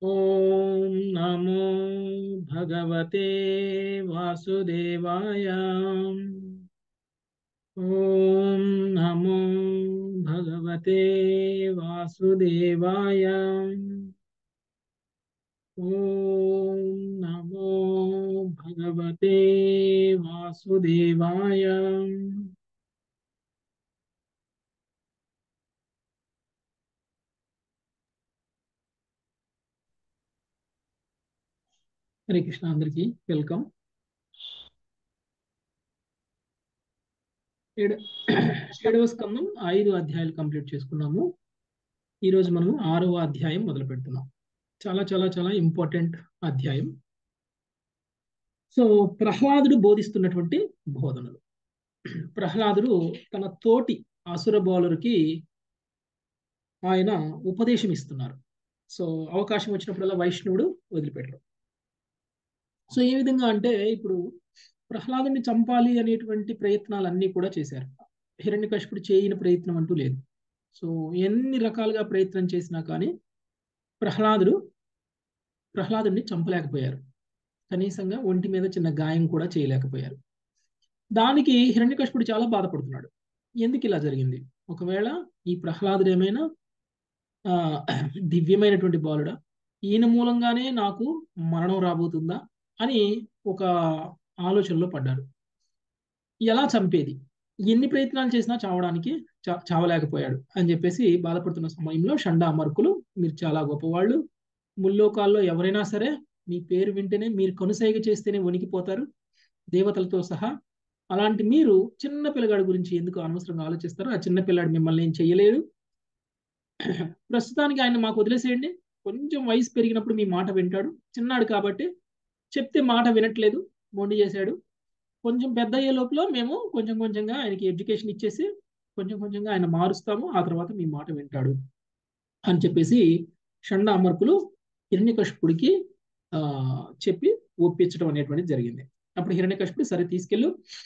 ॐ नमो भगवते वासुदेवाय ॐ नमो भगवते वासुदेवाय ॐ नमो भगवते वासुदेवाय హరే కృష్ణ అందరికీ వెల్కమ్ ఏడు ఏడవ స్కందం ఐదు అధ్యాయాలు కంప్లీట్ చేసుకున్నాము ఈరోజు మనం ఆరవ అధ్యాయం మొదలు పెడుతున్నాం చాలా చాలా చాలా ఇంపార్టెంట్ అధ్యాయం సో ప్రహ్లాదుడు బోధిస్తున్నటువంటి బోధనలు ప్రహ్లాదుడు తన తోటి అసుర బౌలర్కి ఆయన ఉపదేశం ఇస్తున్నారు సో అవకాశం వచ్చినప్పుడల్లా వైష్ణవుడు వదిలిపెట్టరు సో ఏ విధంగా అంటే ఇప్పుడు ప్రహ్లాదుని చంపాలి అనేటువంటి ప్రయత్నాలన్నీ కూడా చేశారు హిరణ్యకశిపుడు చేయని ప్రయత్నం అంటూ లేదు సో ఎన్ని రకాలుగా ప్రయత్నం చేసినా కానీ ప్రహ్లాదుడు ప్రహ్లాదుడిని చంపలేకపోయారు కనీసంగా ఒంటి మీద చిన్న గాయం కూడా చేయలేకపోయారు దానికి హిరణ్యకశిపుడు చాలా బాధపడుతున్నాడు ఎందుకు ఇలా జరిగింది ఒకవేళ ఈ ప్రహ్లాదుడు ఏమైనా ఆ దివ్యమైనటువంటి బాలుడా ఈయన మూలంగానే నాకు మరణం రాబోతుందా అని ఒక ఆలోచనలో పడ్డారు ఎలా చంపేది ఎన్ని ప్రయత్నాలు చేసినా చావడానికి చావలేకపోయాడు అని చెప్పేసి బాధపడుతున్న సమయంలో షండా అమర్కులు మీరు చాలా గొప్పవాళ్ళు ముల్లోకాల్లో ఎవరైనా సరే మీ పేరు వింటేనే మీరు కొనసాగ చేస్తేనే వణికిపోతారు దేవతలతో సహా అలాంటి మీరు చిన్న పిల్లగాడి గురించి ఎందుకు అనవసరంగా ఆలోచిస్తారో ఆ చిన్న పిల్లాడు మిమ్మల్ని ఏం చెయ్యలేడు ప్రస్తుతానికి ఆయన మాకు వదిలేసేయండి కొంచెం వయసు పెరిగినప్పుడు మీ మాట వింటాడు చిన్నాడు కాబట్టి చెప్తే మాట వినట్లేదు మొండి చేశాడు కొంచెం పెద్ద అయ్యే లోపల మేము కొంచెం కొంచెంగా ఆయనకి ఎడ్యుకేషన్ ఇచ్చేసి కొంచెం కొంచెంగా ఆయన మారుస్తాము ఆ తర్వాత మీ మాట వింటాడు అని చెప్పేసి షండ అమర్కులు హిరణ్యకశిపుడికి ఆ చెప్పి ఒప్పించడం అనేటువంటిది జరిగింది అప్పుడు హిరణ్యకశిపుడు సరే తీసుకెళ్ళు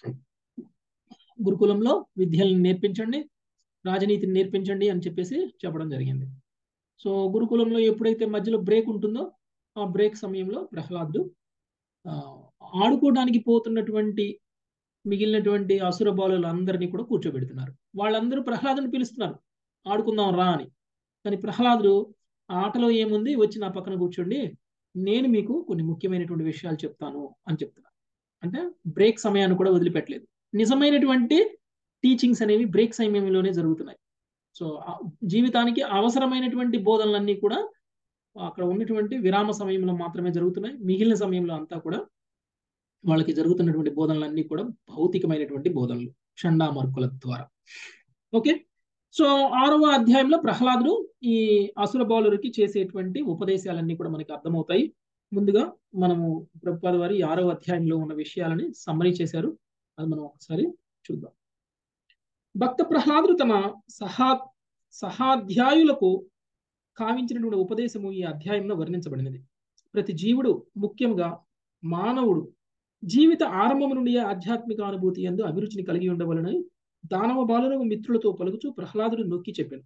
గురుకులంలో విద్యలను నేర్పించండి రాజనీతిని నేర్పించండి అని చెప్పేసి చెప్పడం జరిగింది సో గురుకులంలో ఎప్పుడైతే మధ్యలో బ్రేక్ ఉంటుందో ఆ బ్రేక్ సమయంలో ప్రహ్లాదుడు ఆడుకోవడానికి పోతున్నటువంటి మిగిలినటువంటి అసుర బాలులు అందరినీ కూడా కూర్చోబెడుతున్నారు వాళ్ళందరూ ప్రహ్లాదుని పిలుస్తున్నారు ఆడుకుందాం రా అని కానీ ప్రహ్లాదుడు ఆటలో ఏముంది వచ్చి నా పక్కన కూర్చోండి నేను మీకు కొన్ని ముఖ్యమైనటువంటి విషయాలు చెప్తాను అని చెప్తున్నాను అంటే బ్రేక్ సమయాన్ని కూడా వదిలిపెట్టలేదు నిజమైనటువంటి టీచింగ్స్ అనేవి బ్రేక్ సమయంలోనే జరుగుతున్నాయి సో జీవితానికి అవసరమైనటువంటి బోధనలన్నీ కూడా అక్కడ ఉన్నటువంటి విరామ సమయంలో మాత్రమే జరుగుతున్నాయి మిగిలిన సమయంలో అంతా కూడా వాళ్ళకి జరుగుతున్నటువంటి బోధనలన్నీ కూడా భౌతికమైనటువంటి బోధనలు షండామర్కుల ద్వారా ఓకే సో ఆరవ అధ్యాయంలో ప్రహ్లాదుడు ఈ అసుర బౌలర్కి చేసేటువంటి ఉపదేశాలన్నీ కూడా మనకి అర్థమవుతాయి ముందుగా మనము ప్రభుపాద వారి ఆరవ అధ్యాయంలో ఉన్న విషయాలని సమ్మరీ చేశారు అది మనం ఒకసారి చూద్దాం భక్త ప్రహ్లాదుడు తన సహా సహాధ్యాయులకు కావించినటువంటి ఉపదేశము ఈ అధ్యాయంలో వర్ణించబడినది ప్రతి జీవుడు ముఖ్యంగా మానవుడు జీవిత ఆరంభం నుండి ఆధ్యాత్మిక అనుభూతి ఎందు అభిరుచిని కలిగి ఉండవలనని దానవ బాలులకు మిత్రులతో పలుకుచూ ప్రహ్లాదుడు నొక్కి చెప్పాను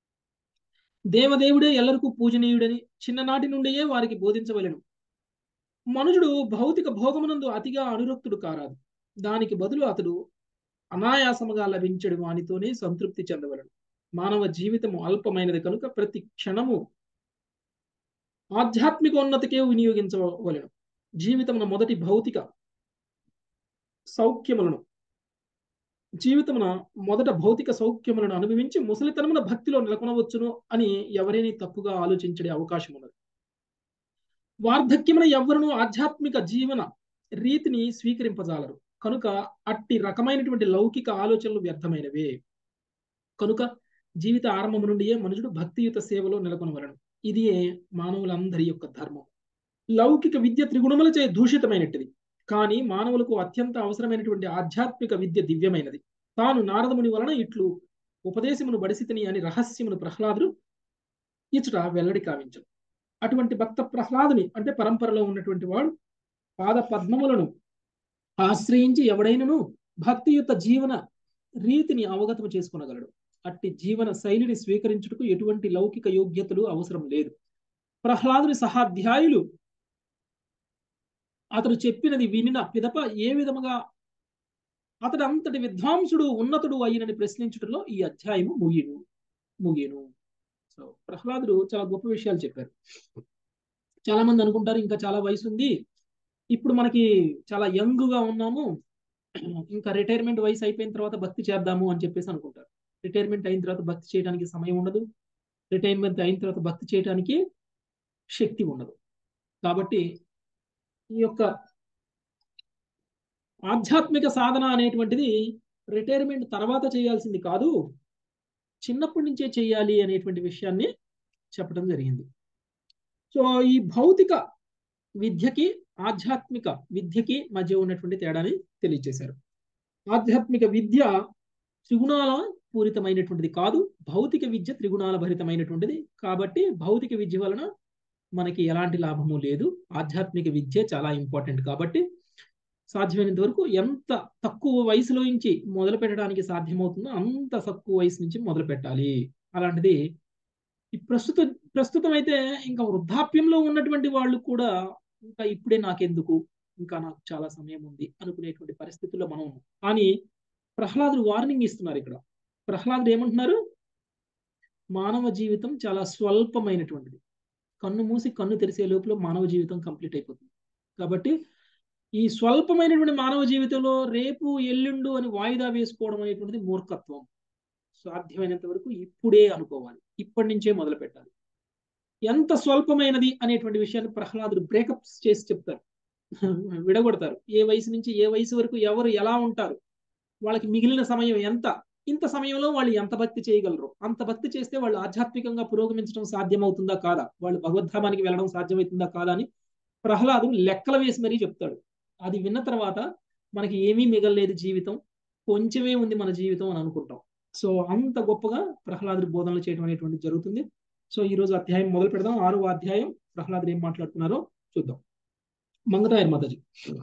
దేవదేవుడే ఎల్లరికూ పూజనీయుడని చిన్ననాటి నుండియే వారికి బోధించవలను మనుషుడు భౌతిక భోగమునందు అతిగా అనురక్తుడు కారాదు దానికి బదులు అతడు అనాయాసముగా లభించడు వానితోనే సంతృప్తి చెందవలను మానవ జీవితము అల్పమైనది కనుక ప్రతి క్షణము ఆధ్యాత్మిక ఉన్నతికే వినియోగించవలను జీవితమున మొదటి భౌతిక సౌఖ్యములను జీవితమున మొదట భౌతిక సౌఖ్యములను అనుభవించి ముసలితనమున భక్తిలో నెలకొనవచ్చును అని ఎవరైనా తప్పుగా ఆలోచించడే అవకాశం ఉన్నది వార్ధక్యమున ఎవరును ఆధ్యాత్మిక జీవన రీతిని స్వీకరింపజాలరు కనుక అట్టి రకమైనటువంటి లౌకిక ఆలోచనలు వ్యర్థమైనవే కనుక జీవిత ఆరంభం నుండియే మనుషుడు భక్తియుత సేవలో నెలకొనవలను ఇది మానవులందరి యొక్క ధర్మం లౌకిక విద్య త్రిగుణములచే దూషితమైనట్టుది కానీ మానవులకు అత్యంత అవసరమైనటువంటి ఆధ్యాత్మిక విద్య దివ్యమైనది తాను నారదముని వలన ఇట్లు ఉపదేశమును బడిసితని అని రహస్యమును ప్రహ్లాదుడు ఇచుట వెల్లడి కావించను అటువంటి భక్త ప్రహ్లాదుని అంటే పరంపరలో ఉన్నటువంటి వాడు పాద పద్మములను ఆశ్రయించి ఎవడైనను భక్తియుత జీవన రీతిని అవగతము చేసుకునగలడు అట్టి జీవన శైలిని స్వీకరించుటకు ఎటువంటి లౌకిక యోగ్యతలు అవసరం లేదు ప్రహ్లాదుని సహాధ్యాయులు అతడు చెప్పినది వినిన పిదప ఏ విధముగా అతడు అంతటి విద్వాంసుడు ఉన్నతుడు అయినని ప్రశ్నించుటలో ఈ అధ్యాయము ముగిను ముగిను సో ప్రహ్లాదుడు చాలా గొప్ప విషయాలు చెప్పారు చాలా మంది అనుకుంటారు ఇంకా చాలా వయసు ఉంది ఇప్పుడు మనకి చాలా యంగ్ గా ఉన్నాము ఇంకా రిటైర్మెంట్ వయసు అయిపోయిన తర్వాత భక్తి చేద్దాము అని చెప్పేసి అనుకుంటారు రిటైర్మెంట్ అయిన తర్వాత భక్తి చేయడానికి సమయం ఉండదు రిటైర్మెంట్ అయిన తర్వాత భక్తి చేయడానికి శక్తి ఉండదు కాబట్టి ఈ యొక్క ఆధ్యాత్మిక సాధన అనేటువంటిది రిటైర్మెంట్ తర్వాత చేయాల్సింది కాదు చిన్నప్పటి నుంచే చేయాలి అనేటువంటి విషయాన్ని చెప్పడం జరిగింది సో ఈ భౌతిక విద్యకి ఆధ్యాత్మిక విద్యకి మధ్య ఉన్నటువంటి తేడాని తెలియజేశారు ఆధ్యాత్మిక విద్య త్రిగుణాల పూరితమైనటువంటిది కాదు భౌతిక విద్య త్రిగుణాల భరితమైనటువంటిది కాబట్టి భౌతిక విద్య వలన మనకి ఎలాంటి లాభము లేదు ఆధ్యాత్మిక విద్య చాలా ఇంపార్టెంట్ కాబట్టి సాధ్యమైనంత వరకు ఎంత తక్కువ వయసులో నుంచి మొదలు పెట్టడానికి సాధ్యమవుతుందో అంత తక్కువ వయసు నుంచి మొదలు పెట్టాలి అలాంటిది ఈ ప్రస్తుత ప్రస్తుతం అయితే ఇంకా వృద్ధాప్యంలో ఉన్నటువంటి వాళ్ళు కూడా ఇంకా ఇప్పుడే నాకెందుకు ఇంకా నాకు చాలా సమయం ఉంది అనుకునేటువంటి పరిస్థితుల్లో మనం ఉన్నాం కానీ ప్రహ్లాదుడు వార్నింగ్ ఇస్తున్నారు ఇక్కడ ప్రహ్లాదుడు ఏమంటున్నారు మానవ జీవితం చాలా స్వల్పమైనటువంటిది కన్ను మూసి కన్ను తెరిసే లోపల మానవ జీవితం కంప్లీట్ అయిపోతుంది కాబట్టి ఈ స్వల్పమైనటువంటి మానవ జీవితంలో రేపు ఎల్లుండు అని వాయిదా వేసుకోవడం అనేటువంటిది మూర్ఖత్వం సాధ్యమైనంత వరకు ఇప్పుడే అనుకోవాలి ఇప్పటి నుంచే మొదలు పెట్టాలి ఎంత స్వల్పమైనది అనేటువంటి విషయాన్ని ప్రహ్లాదుడు బ్రేకప్స్ చేసి చెప్తారు విడగొడతారు ఏ వయసు నుంచి ఏ వయసు వరకు ఎవరు ఎలా ఉంటారు వాళ్ళకి మిగిలిన సమయం ఎంత ఇంత సమయంలో వాళ్ళు ఎంత భక్తి చేయగలరు అంత భక్తి చేస్తే వాళ్ళు ఆధ్యాత్మికంగా పురోగమించడం సాధ్యమవుతుందా కాదా వాళ్ళు భగవద్ధామానికి వెళ్ళడం సాధ్యమవుతుందా కాదా అని ప్రహ్లాదు లెక్కలు వేసి మరీ చెప్తాడు అది విన్న తర్వాత మనకి ఏమీ మిగలలేదు జీవితం కొంచెమే ఉంది మన జీవితం అని అనుకుంటాం సో అంత గొప్పగా ప్రహ్లాదుడి బోధనలు చేయడం అనేటువంటిది జరుగుతుంది సో ఈ రోజు అధ్యాయం మొదలు పెడదాం ఆరో అధ్యాయం ప్రహ్లాదుడు ఏం మాట్లాడుతున్నారో చూద్దాం మంగతాయర్ మాతాజీ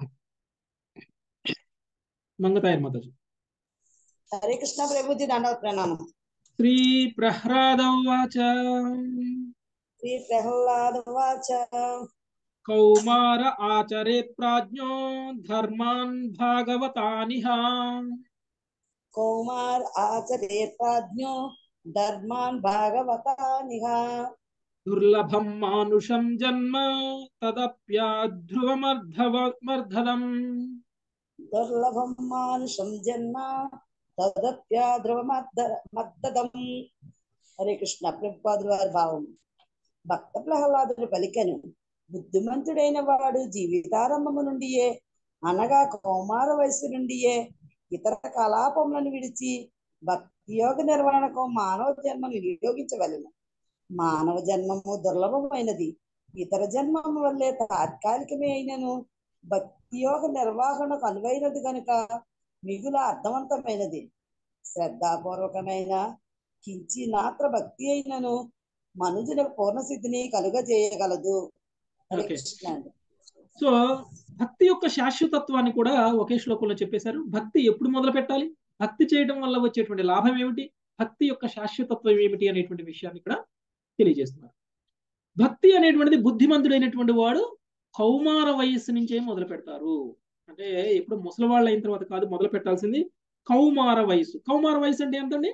మంగతాయర్ మాతాజీ హరే కృష్ణ ప్రభుజీ దండవ ప్రణామం శ్రీ ప్రహ్లాదవాచ శ్రీ ప్రహ్లాద వాచ కౌమార ఆచరేత్ ప్రాజ్ఞో ధర్మాన్ భాగవతానిహ కౌమార్ ఆచరే ప్రాజ్ఞో ధర్మాన్ భాగవతానిహ దుర్లభం మానుషం జన్మ తదప్యాధ్రువమర్ధవమర్ధదం దుర్లభం మానుషం జన్మ తదప్యాధ్రువమద్దదం హరే కృష్ణ ప్రభుపాదుల వారి భావం భక్త ప్రహ్లాదుడు పలికను బుద్ధిమంతుడైన వాడు జీవితారంభము నుండియే అనగా కౌమార వయసు నుండియే ఇతర కలాపములను విడిచి భక్తి యోగ నిర్వహణకు మానవ జన్మను వినియోగించవలెను మానవ జన్మము దుర్లభమైనది ఇతర జన్మము వల్లే తాత్కాలికమే అయినను భక్తి యోగ నిర్వహణకు అనువైనది కనుక మిగుల అర్థవంతమైనది శ్రద్ధాపూర్వకమైన కించి నాత్ర భక్తి అయినను మనుజులకు పూర్ణసిద్ధిని కలుగజేయగలదు హరే Okay. కృష్ణ అండి. సో భక్తి యొక్క శాశ్వతత్వాన్ని కూడా ఒకే శ్లోకంలో చెప్పేశారు భక్తి ఎప్పుడు మొదలు పెట్టాలి భక్తి చేయడం వల్ల వచ్చేటువంటి లాభం ఏమిటి భక్తి యొక్క శాశ్వతత్వం ఏమిటి అనేటువంటి విషయాన్ని ఇక్కడ తెలియజేస్తున్నారు భక్తి అనేటువంటిది బుద్ధిమంతుడైనటువంటి వాడు కౌమార వయస్సు నుంచే మొదలు పెడతారు అంటే ఎప్పుడు ముసలివాళ్ళు అయిన తర్వాత కాదు మొదలు పెట్టాల్సింది కౌమార వయసు కౌమార వయసు అంటే ఎంతండి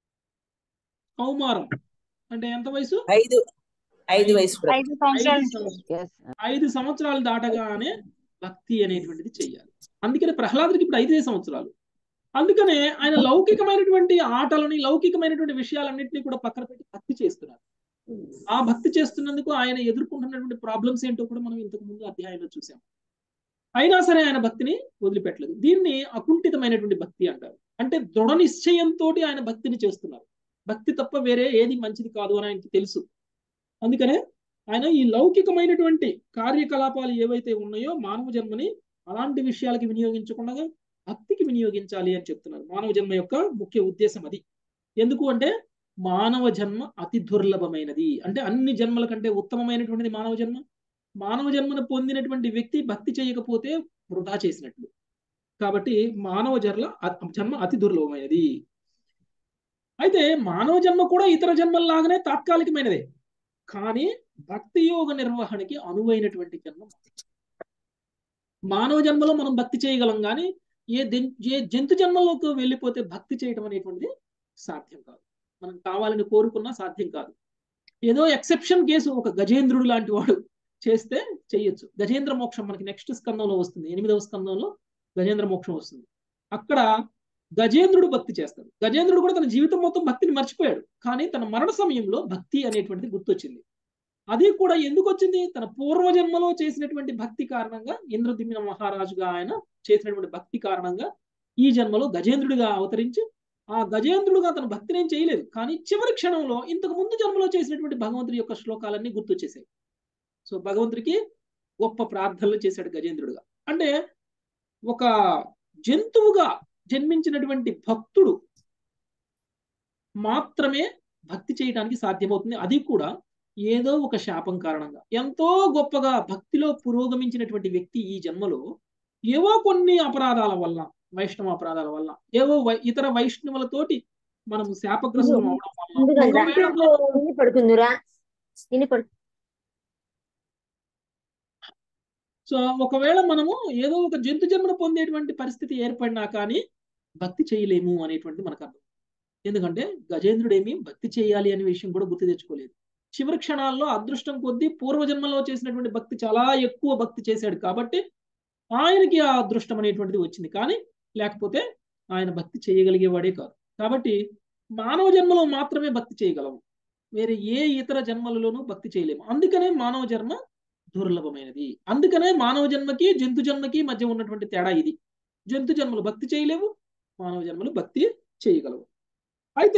కౌమారం అంటే ఎంత వయసు ఐదు ఐదు వయసు ప్రభు. ఐదు సంవత్సరాలు ఐదు సంవత్సరాలు. ఐదు సంవత్సరాలు దాటగానే భక్తి అనేటువంటిది చెయ్యాలి అందుకని ప్రహ్లాదుడికి ఇప్పుడు ఐదే సంవత్సరాలు అందుకనే ఆయన లౌకికమైనటువంటి ఆటలని లౌకికమైనటువంటి విషయాలన్నింటినీ కూడా పక్కన పెట్టి భక్తి చేస్తున్నారు ఆ భక్తి చేస్తున్నందుకు ఆయన ఎదుర్కొంటున్నటువంటి ప్రాబ్లమ్స్ ఏంటో కూడా మనం ఇంతకు ముందు అధ్యాయంలో చూసాం అయినా సరే ఆయన భక్తిని వదిలిపెట్టలేదు దీన్ని అకుంఠితమైనటువంటి భక్తి అంటారు అంటే దృఢ నిశ్చయంతో ఆయన భక్తిని చేస్తున్నారు భక్తి తప్ప వేరే ఏది మంచిది కాదు అని ఆయనకి తెలుసు అందుకనే ఆయన ఈ లౌకికమైనటువంటి కార్యకలాపాలు ఏవైతే ఉన్నాయో మానవ జన్మని అలాంటి విషయాలకి వినియోగించకుండా భక్తికి వినియోగించాలి అని చెప్తున్నారు మానవ జన్మ యొక్క ముఖ్య ఉద్దేశం అది ఎందుకు అంటే మానవ జన్మ అతి దుర్లభమైనది అంటే అన్ని జన్మల కంటే ఉత్తమమైనటువంటిది మానవ జన్మ మానవ జన్మను పొందినటువంటి వ్యక్తి భక్తి చేయకపోతే వృధా చేసినట్లు కాబట్టి మానవ జన్మ జన్మ అతి దుర్లభమైనది అయితే మానవ జన్మ కూడా ఇతర జన్మల్లాగానే తాత్కాలికమైనదే కానీ భక్తి యోగ నిర్వహణకి అనువైనటువంటి జన్మ మానవ జన్మలో మనం భక్తి చేయగలం కానీ ఏ ఏ జంతు జన్మలోకి వెళ్ళిపోతే భక్తి చేయడం అనేటువంటిది సాధ్యం కాదు మనం కావాలని కోరుకున్నా సాధ్యం కాదు ఏదో ఎక్సెప్షన్ కేసు ఒక గజేంద్రుడు లాంటి వాడు చేస్తే చెయ్యొచ్చు గజేంద్ర మోక్షం మనకి నెక్స్ట్ స్కందంలో వస్తుంది ఎనిమిదవ స్కందంలో గజేంద్ర మోక్షం వస్తుంది అక్కడ గజేంద్రుడు భక్తి చేస్తాడు గజేంద్రుడు కూడా తన జీవితం మొత్తం భక్తిని మర్చిపోయాడు కానీ తన మరణ సమయంలో భక్తి అనేటువంటిది గుర్తొచ్చింది అది కూడా ఎందుకు వచ్చింది తన పూర్వజన్మలో చేసినటువంటి భక్తి కారణంగా ఇంద్రదిమ్మిన మహారాజుగా ఆయన చేసినటువంటి భక్తి కారణంగా ఈ జన్మలో గజేంద్రుడిగా అవతరించి ఆ గజేంద్రుడుగా తన భక్తిని ఏం చేయలేదు కానీ చివరి క్షణంలో ఇంతకు ముందు జన్మలో చేసినటువంటి భగవంతుడి యొక్క శ్లోకాలన్నీ గుర్తొచ్చేసాయి సో భగవంతుడికి గొప్ప ప్రార్థనలు చేశాడు గజేంద్రుడుగా అంటే ఒక జంతువుగా జన్మించినటువంటి భక్తుడు మాత్రమే భక్తి చేయడానికి సాధ్యమవుతుంది అది కూడా ఏదో ఒక శాపం కారణంగా ఎంతో గొప్పగా భక్తిలో పురోగమించినటువంటి వ్యక్తి ఈ జన్మలో ఏవో కొన్ని అపరాధాల వల్ల వైష్ణవ అపరాధాల వల్ల ఏవో ఇతర వైష్ణవులతోటి మనం శాపగ్రస్తం అవడం వల్ల పడుతుందిరా పడు సో ఒకవేళ మనము ఏదో ఒక జంతు జన్మను పొందేటువంటి పరిస్థితి ఏర్పడినా కానీ భక్తి చేయలేము అనేటువంటి మనకు అర్థం ఎందుకంటే గజేంద్రుడు ఏమి భక్తి చేయాలి అనే విషయం కూడా గుర్తు తెచ్చుకోలేదు చివరి క్షణాల్లో అదృష్టం కొద్దీ పూర్వజన్మలో చేసినటువంటి భక్తి చాలా ఎక్కువ భక్తి చేశాడు కాబట్టి ఆయనకి ఆ అదృష్టం అనేటువంటిది వచ్చింది కానీ లేకపోతే ఆయన భక్తి చేయగలిగేవాడే కాదు కాబట్టి మానవ జన్మలో మాత్రమే భక్తి చేయగలము వేరే ఏ ఇతర జన్మలలోనూ భక్తి చేయలేము అందుకనే మానవ జన్మ దుర్లభమైనది అందుకనే మానవ జన్మకి జంతు జన్మకి మధ్య ఉన్నటువంటి తేడా ఇది జంతు జన్మలు భక్తి చేయలేవు మానవ జన్మలు భక్తి చేయగలవు అయితే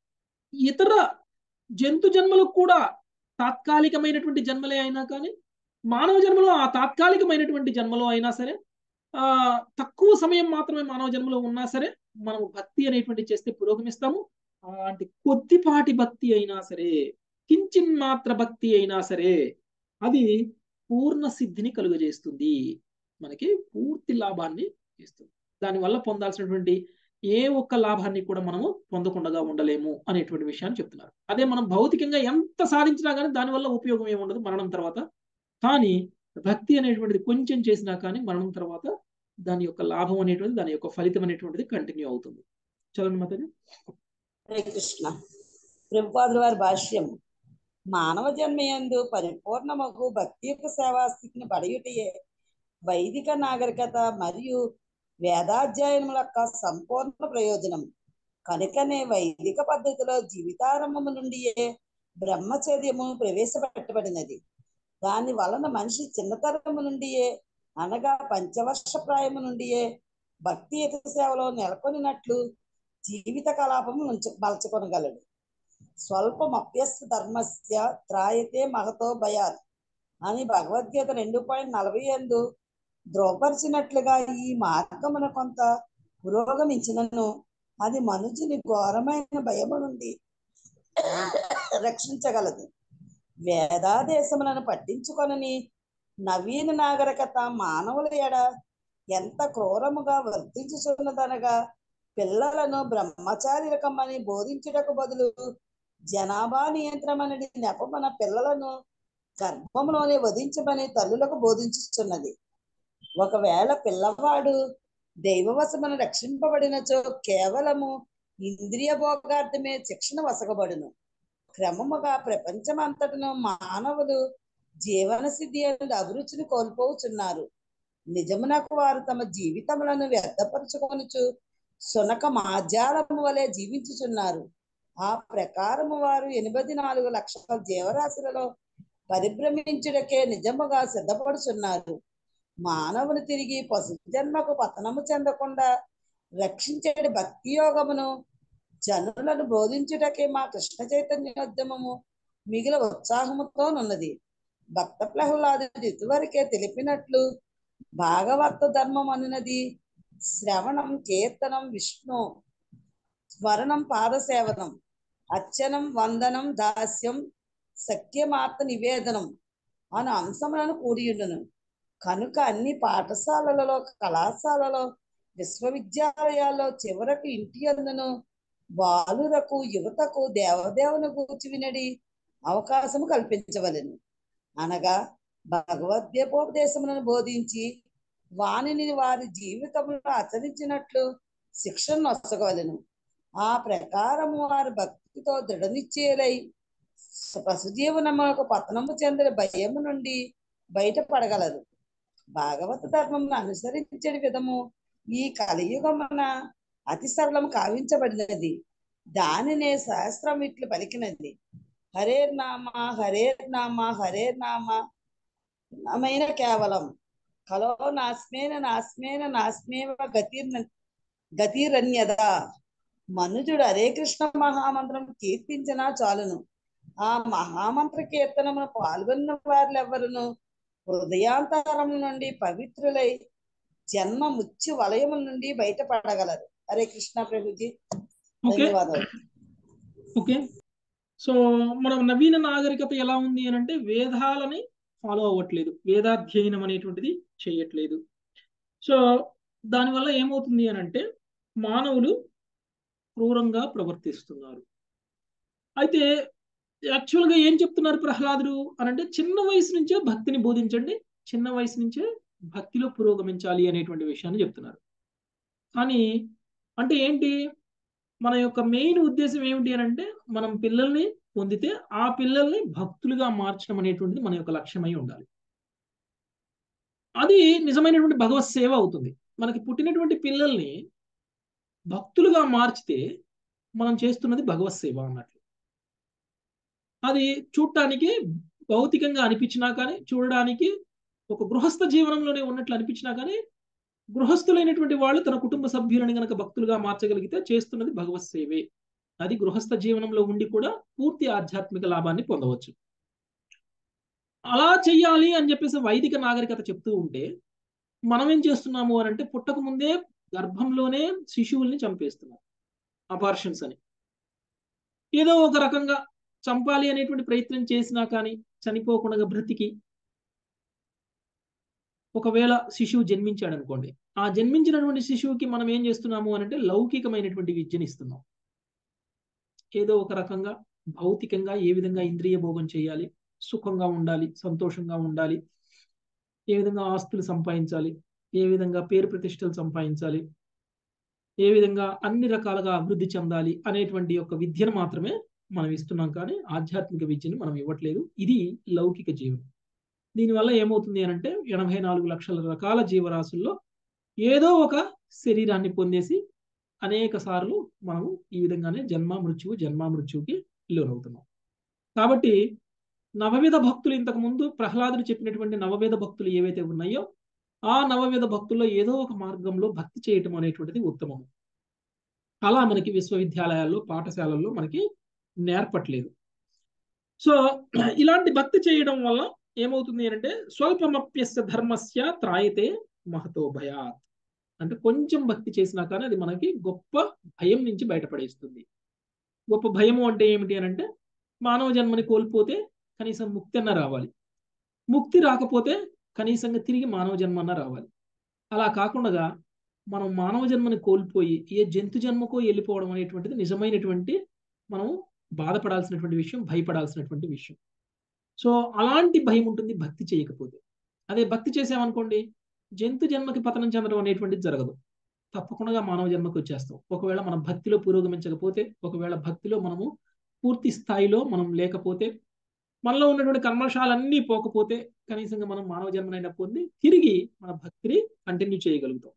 ఇతర జంతు జన్మలు కూడా తాత్కాలికమైనటువంటి జన్మలే అయినా కానీ మానవ జన్మలో ఆ తాత్కాలికమైనటువంటి జన్మలో అయినా సరే ఆ తక్కువ సమయం మాత్రమే మానవ జన్మలో ఉన్నా సరే మనం భక్తి అనేటువంటి చేస్తే పురోగమిస్తాము అలాంటి కొద్దిపాటి భక్తి అయినా సరే కించిన్ మాత్ర భక్తి అయినా సరే అది పూర్ణ సిద్ధిని కలుగజేస్తుంది మనకి పూర్తి లాభాన్ని ఇస్తుంది దానివల్ల పొందాల్సినటువంటి ఏ ఒక్క లాభాన్ని కూడా మనము పొందకుండా ఉండలేము అనేటువంటి విషయాన్ని చెప్తున్నారు అదే మనం భౌతికంగా ఎంత సాధించినా కానీ దానివల్ల ఉపయోగం ఏమి ఉండదు మరణం తర్వాత కానీ భక్తి అనేటువంటిది కొంచెం చేసినా కానీ మరణం తర్వాత దాని యొక్క లాభం అనేటువంటిది దాని యొక్క ఫలితం అనేటువంటిది కంటిన్యూ అవుతుంది చలండి మాతాజీ హరే కృష్ణ ప్రభుపాదుల వారి భాష్యం మానవ జన్మయందు పరిపూర్ణమగు భక్తి యొక్క సేవాస్థితిని పడయుటయే వైదిక నాగరికత మరియు వేదాధ్యాయముల యొక్క సంపూర్ణ ప్రయోజనం కనుకనే వైదిక పద్ధతిలో జీవితారంభము నుండియే బ్రహ్మచర్యము ప్రవేశపెట్టబడినది దాని వలన మనిషి చిన్నతరము నుండియే అనగా పంచవర్ష ప్రాయము నుండియే భక్తి సేవలో నెలకొనినట్లు జీవిత కలాపము ఉంచ మలచుకొనగలడు స్వల్పమప్యస్త ధర్మస్య త్రాయతే మహతో భయాత్ అని భగవద్గీత రెండు పాయింట్ నలభై ఎందు ధ్రువపరిచినట్లుగా ఈ మార్గమున కొంత పురోగమించినను అది మనుషుని ఘోరమైన భయము నుండి రక్షించగలదు వేదాదేశములను పట్టించుకొనని నవీన నాగరికత మానవుల ఎడ ఎంత క్రూరముగా వర్తించుచున్నదనగా పిల్లలను బ్రహ్మచారికమని బోధించుటకు బదులు జనాభా నియంత్రణమని నెపమన పిల్లలను గర్భంలోనే వధించమని తల్లులకు బోధించుచున్నది ఒకవేళ పిల్లవాడు దైవవశమును రక్షింపబడినచో కేవలము ఇంద్రియ భోగార్థమే శిక్షణ వసగబడును క్రమముగా ప్రపంచమంతటను మానవులు జీవన సిద్ధి అండ్ అభిరుచిని కోల్పోతున్నారు నిజమునకు వారు తమ జీవితములను వ్యర్థపరుచుకొనుచు సునక మాజాలము వలె జీవించుచున్నారు ఆ ప్రకారము వారు ఎనిమిది నాలుగు లక్షల జీవరాశులలో పరిభ్రమించుటకే నిజముగా సిద్ధపడుచున్నారు మానవుని తిరిగి పశు జన్మకు పతనము చెందకుండా రక్షించే భక్తి యోగమును జనులను బోధించుటకే మా కృష్ణ చైతన్యోద్యమము మిగిలిన ఉత్సాహముతోనున్నది భక్త ప్రహ్లాదుడు ఇదివరకే తెలిపినట్లు భాగవత ధర్మం అనున్నది శ్రవణం కీర్తనం విష్ణు స్మరణం పాదసేవనం అర్చనం వందనం దాస్యం సఖ్యమార్త నివేదనం అను అంశములను కూడియుండును కనుక అన్ని పాఠశాలలలో కళాశాలలో విశ్వవిద్యాలయాల్లో చివరకు ఇంటి అందును బాలురకు యువతకు దేవదేవుని గూర్చి వినడి అవకాశము కల్పించవలెను అనగా భగవద్గీతోపదేశములను బోధించి వానిని వారి జీవితంలో ఆచరించినట్లు శిక్షను నొసగవలెను ఆ ప్రకారము వారి భక్తితో దృఢనిశ్చయులై పశుజీవనములకు పతనము చెందిన భయము నుండి బయటపడగలరు భాగవత ధర్మమును అనుసరించే విధము ఈ కలియుగమున అతి సరళము కావించబడినది దానినే శాస్త్రం ఇట్లు పలికినది హరే నామ హరే నామ హరే నామ నమైన కేవలం కలో నాస్మేన నాస్మేన నాస్మేవ గతిర్ గతిరన్యద మనుజుడు హరే కృష్ణ మహామంత్రం కీర్తించినా చాలును ఆ మహామంత్ర కీర్తనమును పాల్గొన్న వారులెవరును హృదయాంతరం నుండి పవిత్రులై జన్మ ముచ్చి వలయముల నుండి బయటపడగలరు హరే కృష్ణ ప్రభుజీ ఓకే ధన్యవాదాలు ఓకే సో మన నవీన నాగరికత ఎలా ఉంది అని అంటే వేదాలని ఫాలో అవ్వట్లేదు వేదాధ్యయనం అనేటువంటిది చేయట్లేదు సో దానివల్ల ఏమవుతుంది అని అంటే మానవులు క్రూరంగా ప్రవర్తిస్తున్నారు అయితే యాక్చువల్గా ఏం చెప్తున్నారు ప్రహ్లాదుడు అని అంటే చిన్న వయసు నుంచే భక్తిని బోధించండి చిన్న వయసు నుంచే భక్తిలో పురోగమించాలి అనేటువంటి విషయాన్ని చెప్తున్నారు కానీ అంటే ఏంటి మన యొక్క మెయిన్ ఉద్దేశం ఏమిటి అని అంటే మనం పిల్లల్ని పొందితే ఆ పిల్లల్ని భక్తులుగా మార్చడం అనేటువంటిది మన యొక్క లక్ష్యమై ఉండాలి అది నిజమైనటువంటి భగవత్ సేవ అవుతుంది మనకి పుట్టినటువంటి పిల్లల్ని భక్తులుగా మార్చితే మనం చేస్తున్నది భగవత్ సేవ అన్నట్లు అది చూడటానికి భౌతికంగా అనిపించినా కానీ చూడడానికి ఒక గృహస్థ జీవనంలోనే ఉన్నట్లు అనిపించినా కానీ గృహస్థులైనటువంటి వాళ్ళు తన కుటుంబ సభ్యులను గనక భక్తులుగా మార్చగలిగితే చేస్తున్నది భగవత్ సేవే అది గృహస్థ జీవనంలో ఉండి కూడా పూర్తి ఆధ్యాత్మిక లాభాన్ని పొందవచ్చు అలా చెయ్యాలి అని చెప్పేసి వైదిక నాగరికత చెప్తూ ఉంటే మనం ఏం చేస్తున్నాము అని అంటే పుట్టక ముందే గర్భంలోనే శిశువుల్ని చంపేస్తున్నాం అపార్షన్స్ అని ఏదో ఒక రకంగా చంపాలి అనేటువంటి ప్రయత్నం చేసినా కానీ చనిపోకుండా బ్రతికి ఒకవేళ శిశువు జన్మించాడు అనుకోండి ఆ జన్మించినటువంటి శిశువుకి మనం ఏం చేస్తున్నాము అని అంటే లౌకికమైనటువంటి విద్యను ఇస్తున్నాం ఏదో ఒక రకంగా భౌతికంగా ఏ విధంగా ఇంద్రియ భోగం చేయాలి సుఖంగా ఉండాలి సంతోషంగా ఉండాలి ఏ విధంగా ఆస్తులు సంపాదించాలి ఏ విధంగా పేరు ప్రతిష్టలు సంపాదించాలి ఏ విధంగా అన్ని రకాలుగా అభివృద్ధి చెందాలి అనేటువంటి యొక్క విద్యను మాత్రమే మనం ఇస్తున్నాం కానీ ఆధ్యాత్మిక విద్యను మనం ఇవ్వట్లేదు ఇది లౌకిక జీవనం దీనివల్ల ఏమవుతుంది అని అంటే ఎనభై నాలుగు లక్షల రకాల జీవరాశుల్లో ఏదో ఒక శరీరాన్ని పొందేసి అనేక సార్లు మనము ఈ విధంగానే జన్మ మృత్యువు జన్మ మృత్యువుకి లోనవుతున్నాం కాబట్టి నవవిధ భక్తులు ఇంతకు ముందు ప్రహ్లాదుడు చెప్పినటువంటి నవవిధ భక్తులు ఏవైతే ఉన్నాయో ఆ నవవిధ భక్తుల్లో ఏదో ఒక మార్గంలో భక్తి చేయటం అనేటువంటిది ఉత్తమము అలా మనకి విశ్వవిద్యాలయాల్లో పాఠశాలల్లో మనకి నేర్పట్లేదు సో ఇలాంటి భక్తి చేయడం వల్ల ఏమవుతుంది అంటే స్వల్పమప్యస్య ధర్మస్య త్రాయతే మహతో భయాత్ అంటే కొంచెం భక్తి చేసినా కానీ అది మనకి గొప్ప భయం నుంచి బయటపడేస్తుంది గొప్ప భయము అంటే ఏమిటి అని అంటే మానవ జన్మని కోల్పోతే కనీసం ముక్తి అన్న రావాలి ముక్తి రాకపోతే కనీసంగా తిరిగి మానవ జన్మ అన్న రావాలి అలా కాకుండా మనం మానవ జన్మని కోల్పోయి ఏ జంతు జన్మకో వెళ్ళిపోవడం అనేటువంటిది నిజమైనటువంటి మనం బాధపడాల్సినటువంటి విషయం భయపడాల్సినటువంటి విషయం సో అలాంటి భయం ఉంటుంది భక్తి చేయకపోతే అదే భక్తి చేసామనుకోండి జంతు జన్మకి పతనం చెందడం అనేటువంటిది జరగదు తప్పకుండా మానవ జన్మకి వచ్చేస్తాం ఒకవేళ మనం భక్తిలో పురోగమించకపోతే ఒకవేళ భక్తిలో మనము పూర్తి స్థాయిలో మనం లేకపోతే మనలో ఉన్నటువంటి కర్మశాలన్నీ పోకపోతే కనీసంగా మనం మానవ జన్మనైనా పొంది తిరిగి మన భక్తిని కంటిన్యూ చేయగలుగుతాం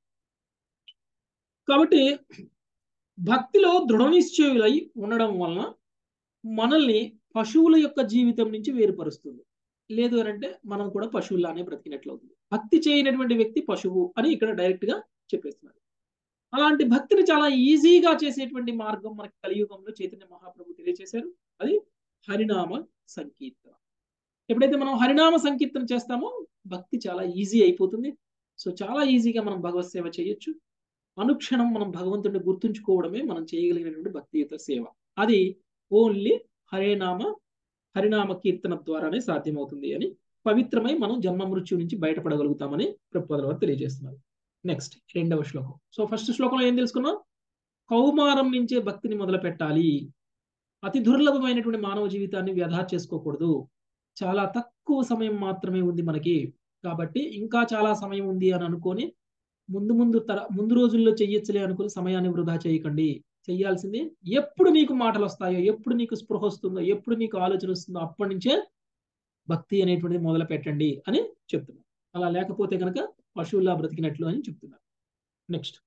కాబట్టి భక్తిలో దృఢ నిశ్చయులై ఉండడం వలన మనల్ని పశువుల యొక్క జీవితం నుంచి వేరుపరుస్తుంది లేదు అని అంటే మనం కూడా పశువుల్లానే బ్రతికినట్లు అవుతుంది భక్తి చేయనటువంటి వ్యక్తి పశువు అని ఇక్కడ డైరెక్ట్ గా చెప్పేస్తున్నారు అలాంటి భక్తిని చాలా ఈజీగా చేసేటువంటి మార్గం మనకి కలియుగంలో చైతన్య మహాప్రభు తెలియజేశారు అది హరినామ సంకీర్తన ఎప్పుడైతే మనం హరినామ సంకీర్తన చేస్తామో భక్తి చాలా ఈజీ అయిపోతుంది సో చాలా ఈజీగా మనం భగవత్ సేవ చేయొచ్చు అనుక్షణం మనం భగవంతుడిని గుర్తుంచుకోవడమే మనం చేయగలిగినటువంటి భక్తియుత సేవ అది ఓన్లీ హరేనామ హరినామ కీర్తన ద్వారానే సాధ్యమవుతుంది అని పవిత్రమై మనం జన్మ మృత్యు నుంచి బయటపడగలుగుతామని ప్రభుపదుల వారు తెలియజేస్తున్నారు నెక్స్ట్ రెండవ శ్లోకం సో ఫస్ట్ శ్లోకంలో ఏం తెలుసుకున్నాం కౌమారం నుంచే భక్తిని మొదలు పెట్టాలి అతి దుర్లభమైనటువంటి మానవ జీవితాన్ని వ్యధా చేసుకోకూడదు చాలా తక్కువ సమయం మాత్రమే ఉంది మనకి కాబట్టి ఇంకా చాలా సమయం ఉంది అని అనుకొని ముందు ముందు తర ముందు రోజుల్లో చెయ్యొచ్చులే అనుకుని సమయాన్ని వృధా చేయకండి చెయ్యాల్సింది ఎప్పుడు నీకు మాటలు వస్తాయో ఎప్పుడు నీకు స్పృహ వస్తుందో ఎప్పుడు నీకు ఆలోచన వస్తుందో అప్పటి నుంచే భక్తి అనేటువంటిది మొదలు పెట్టండి అని చెప్తున్నారు అలా లేకపోతే కనుక పశువుల్లా బ్రతికినట్లు అని చెప్తున్నారు నెక్స్ట్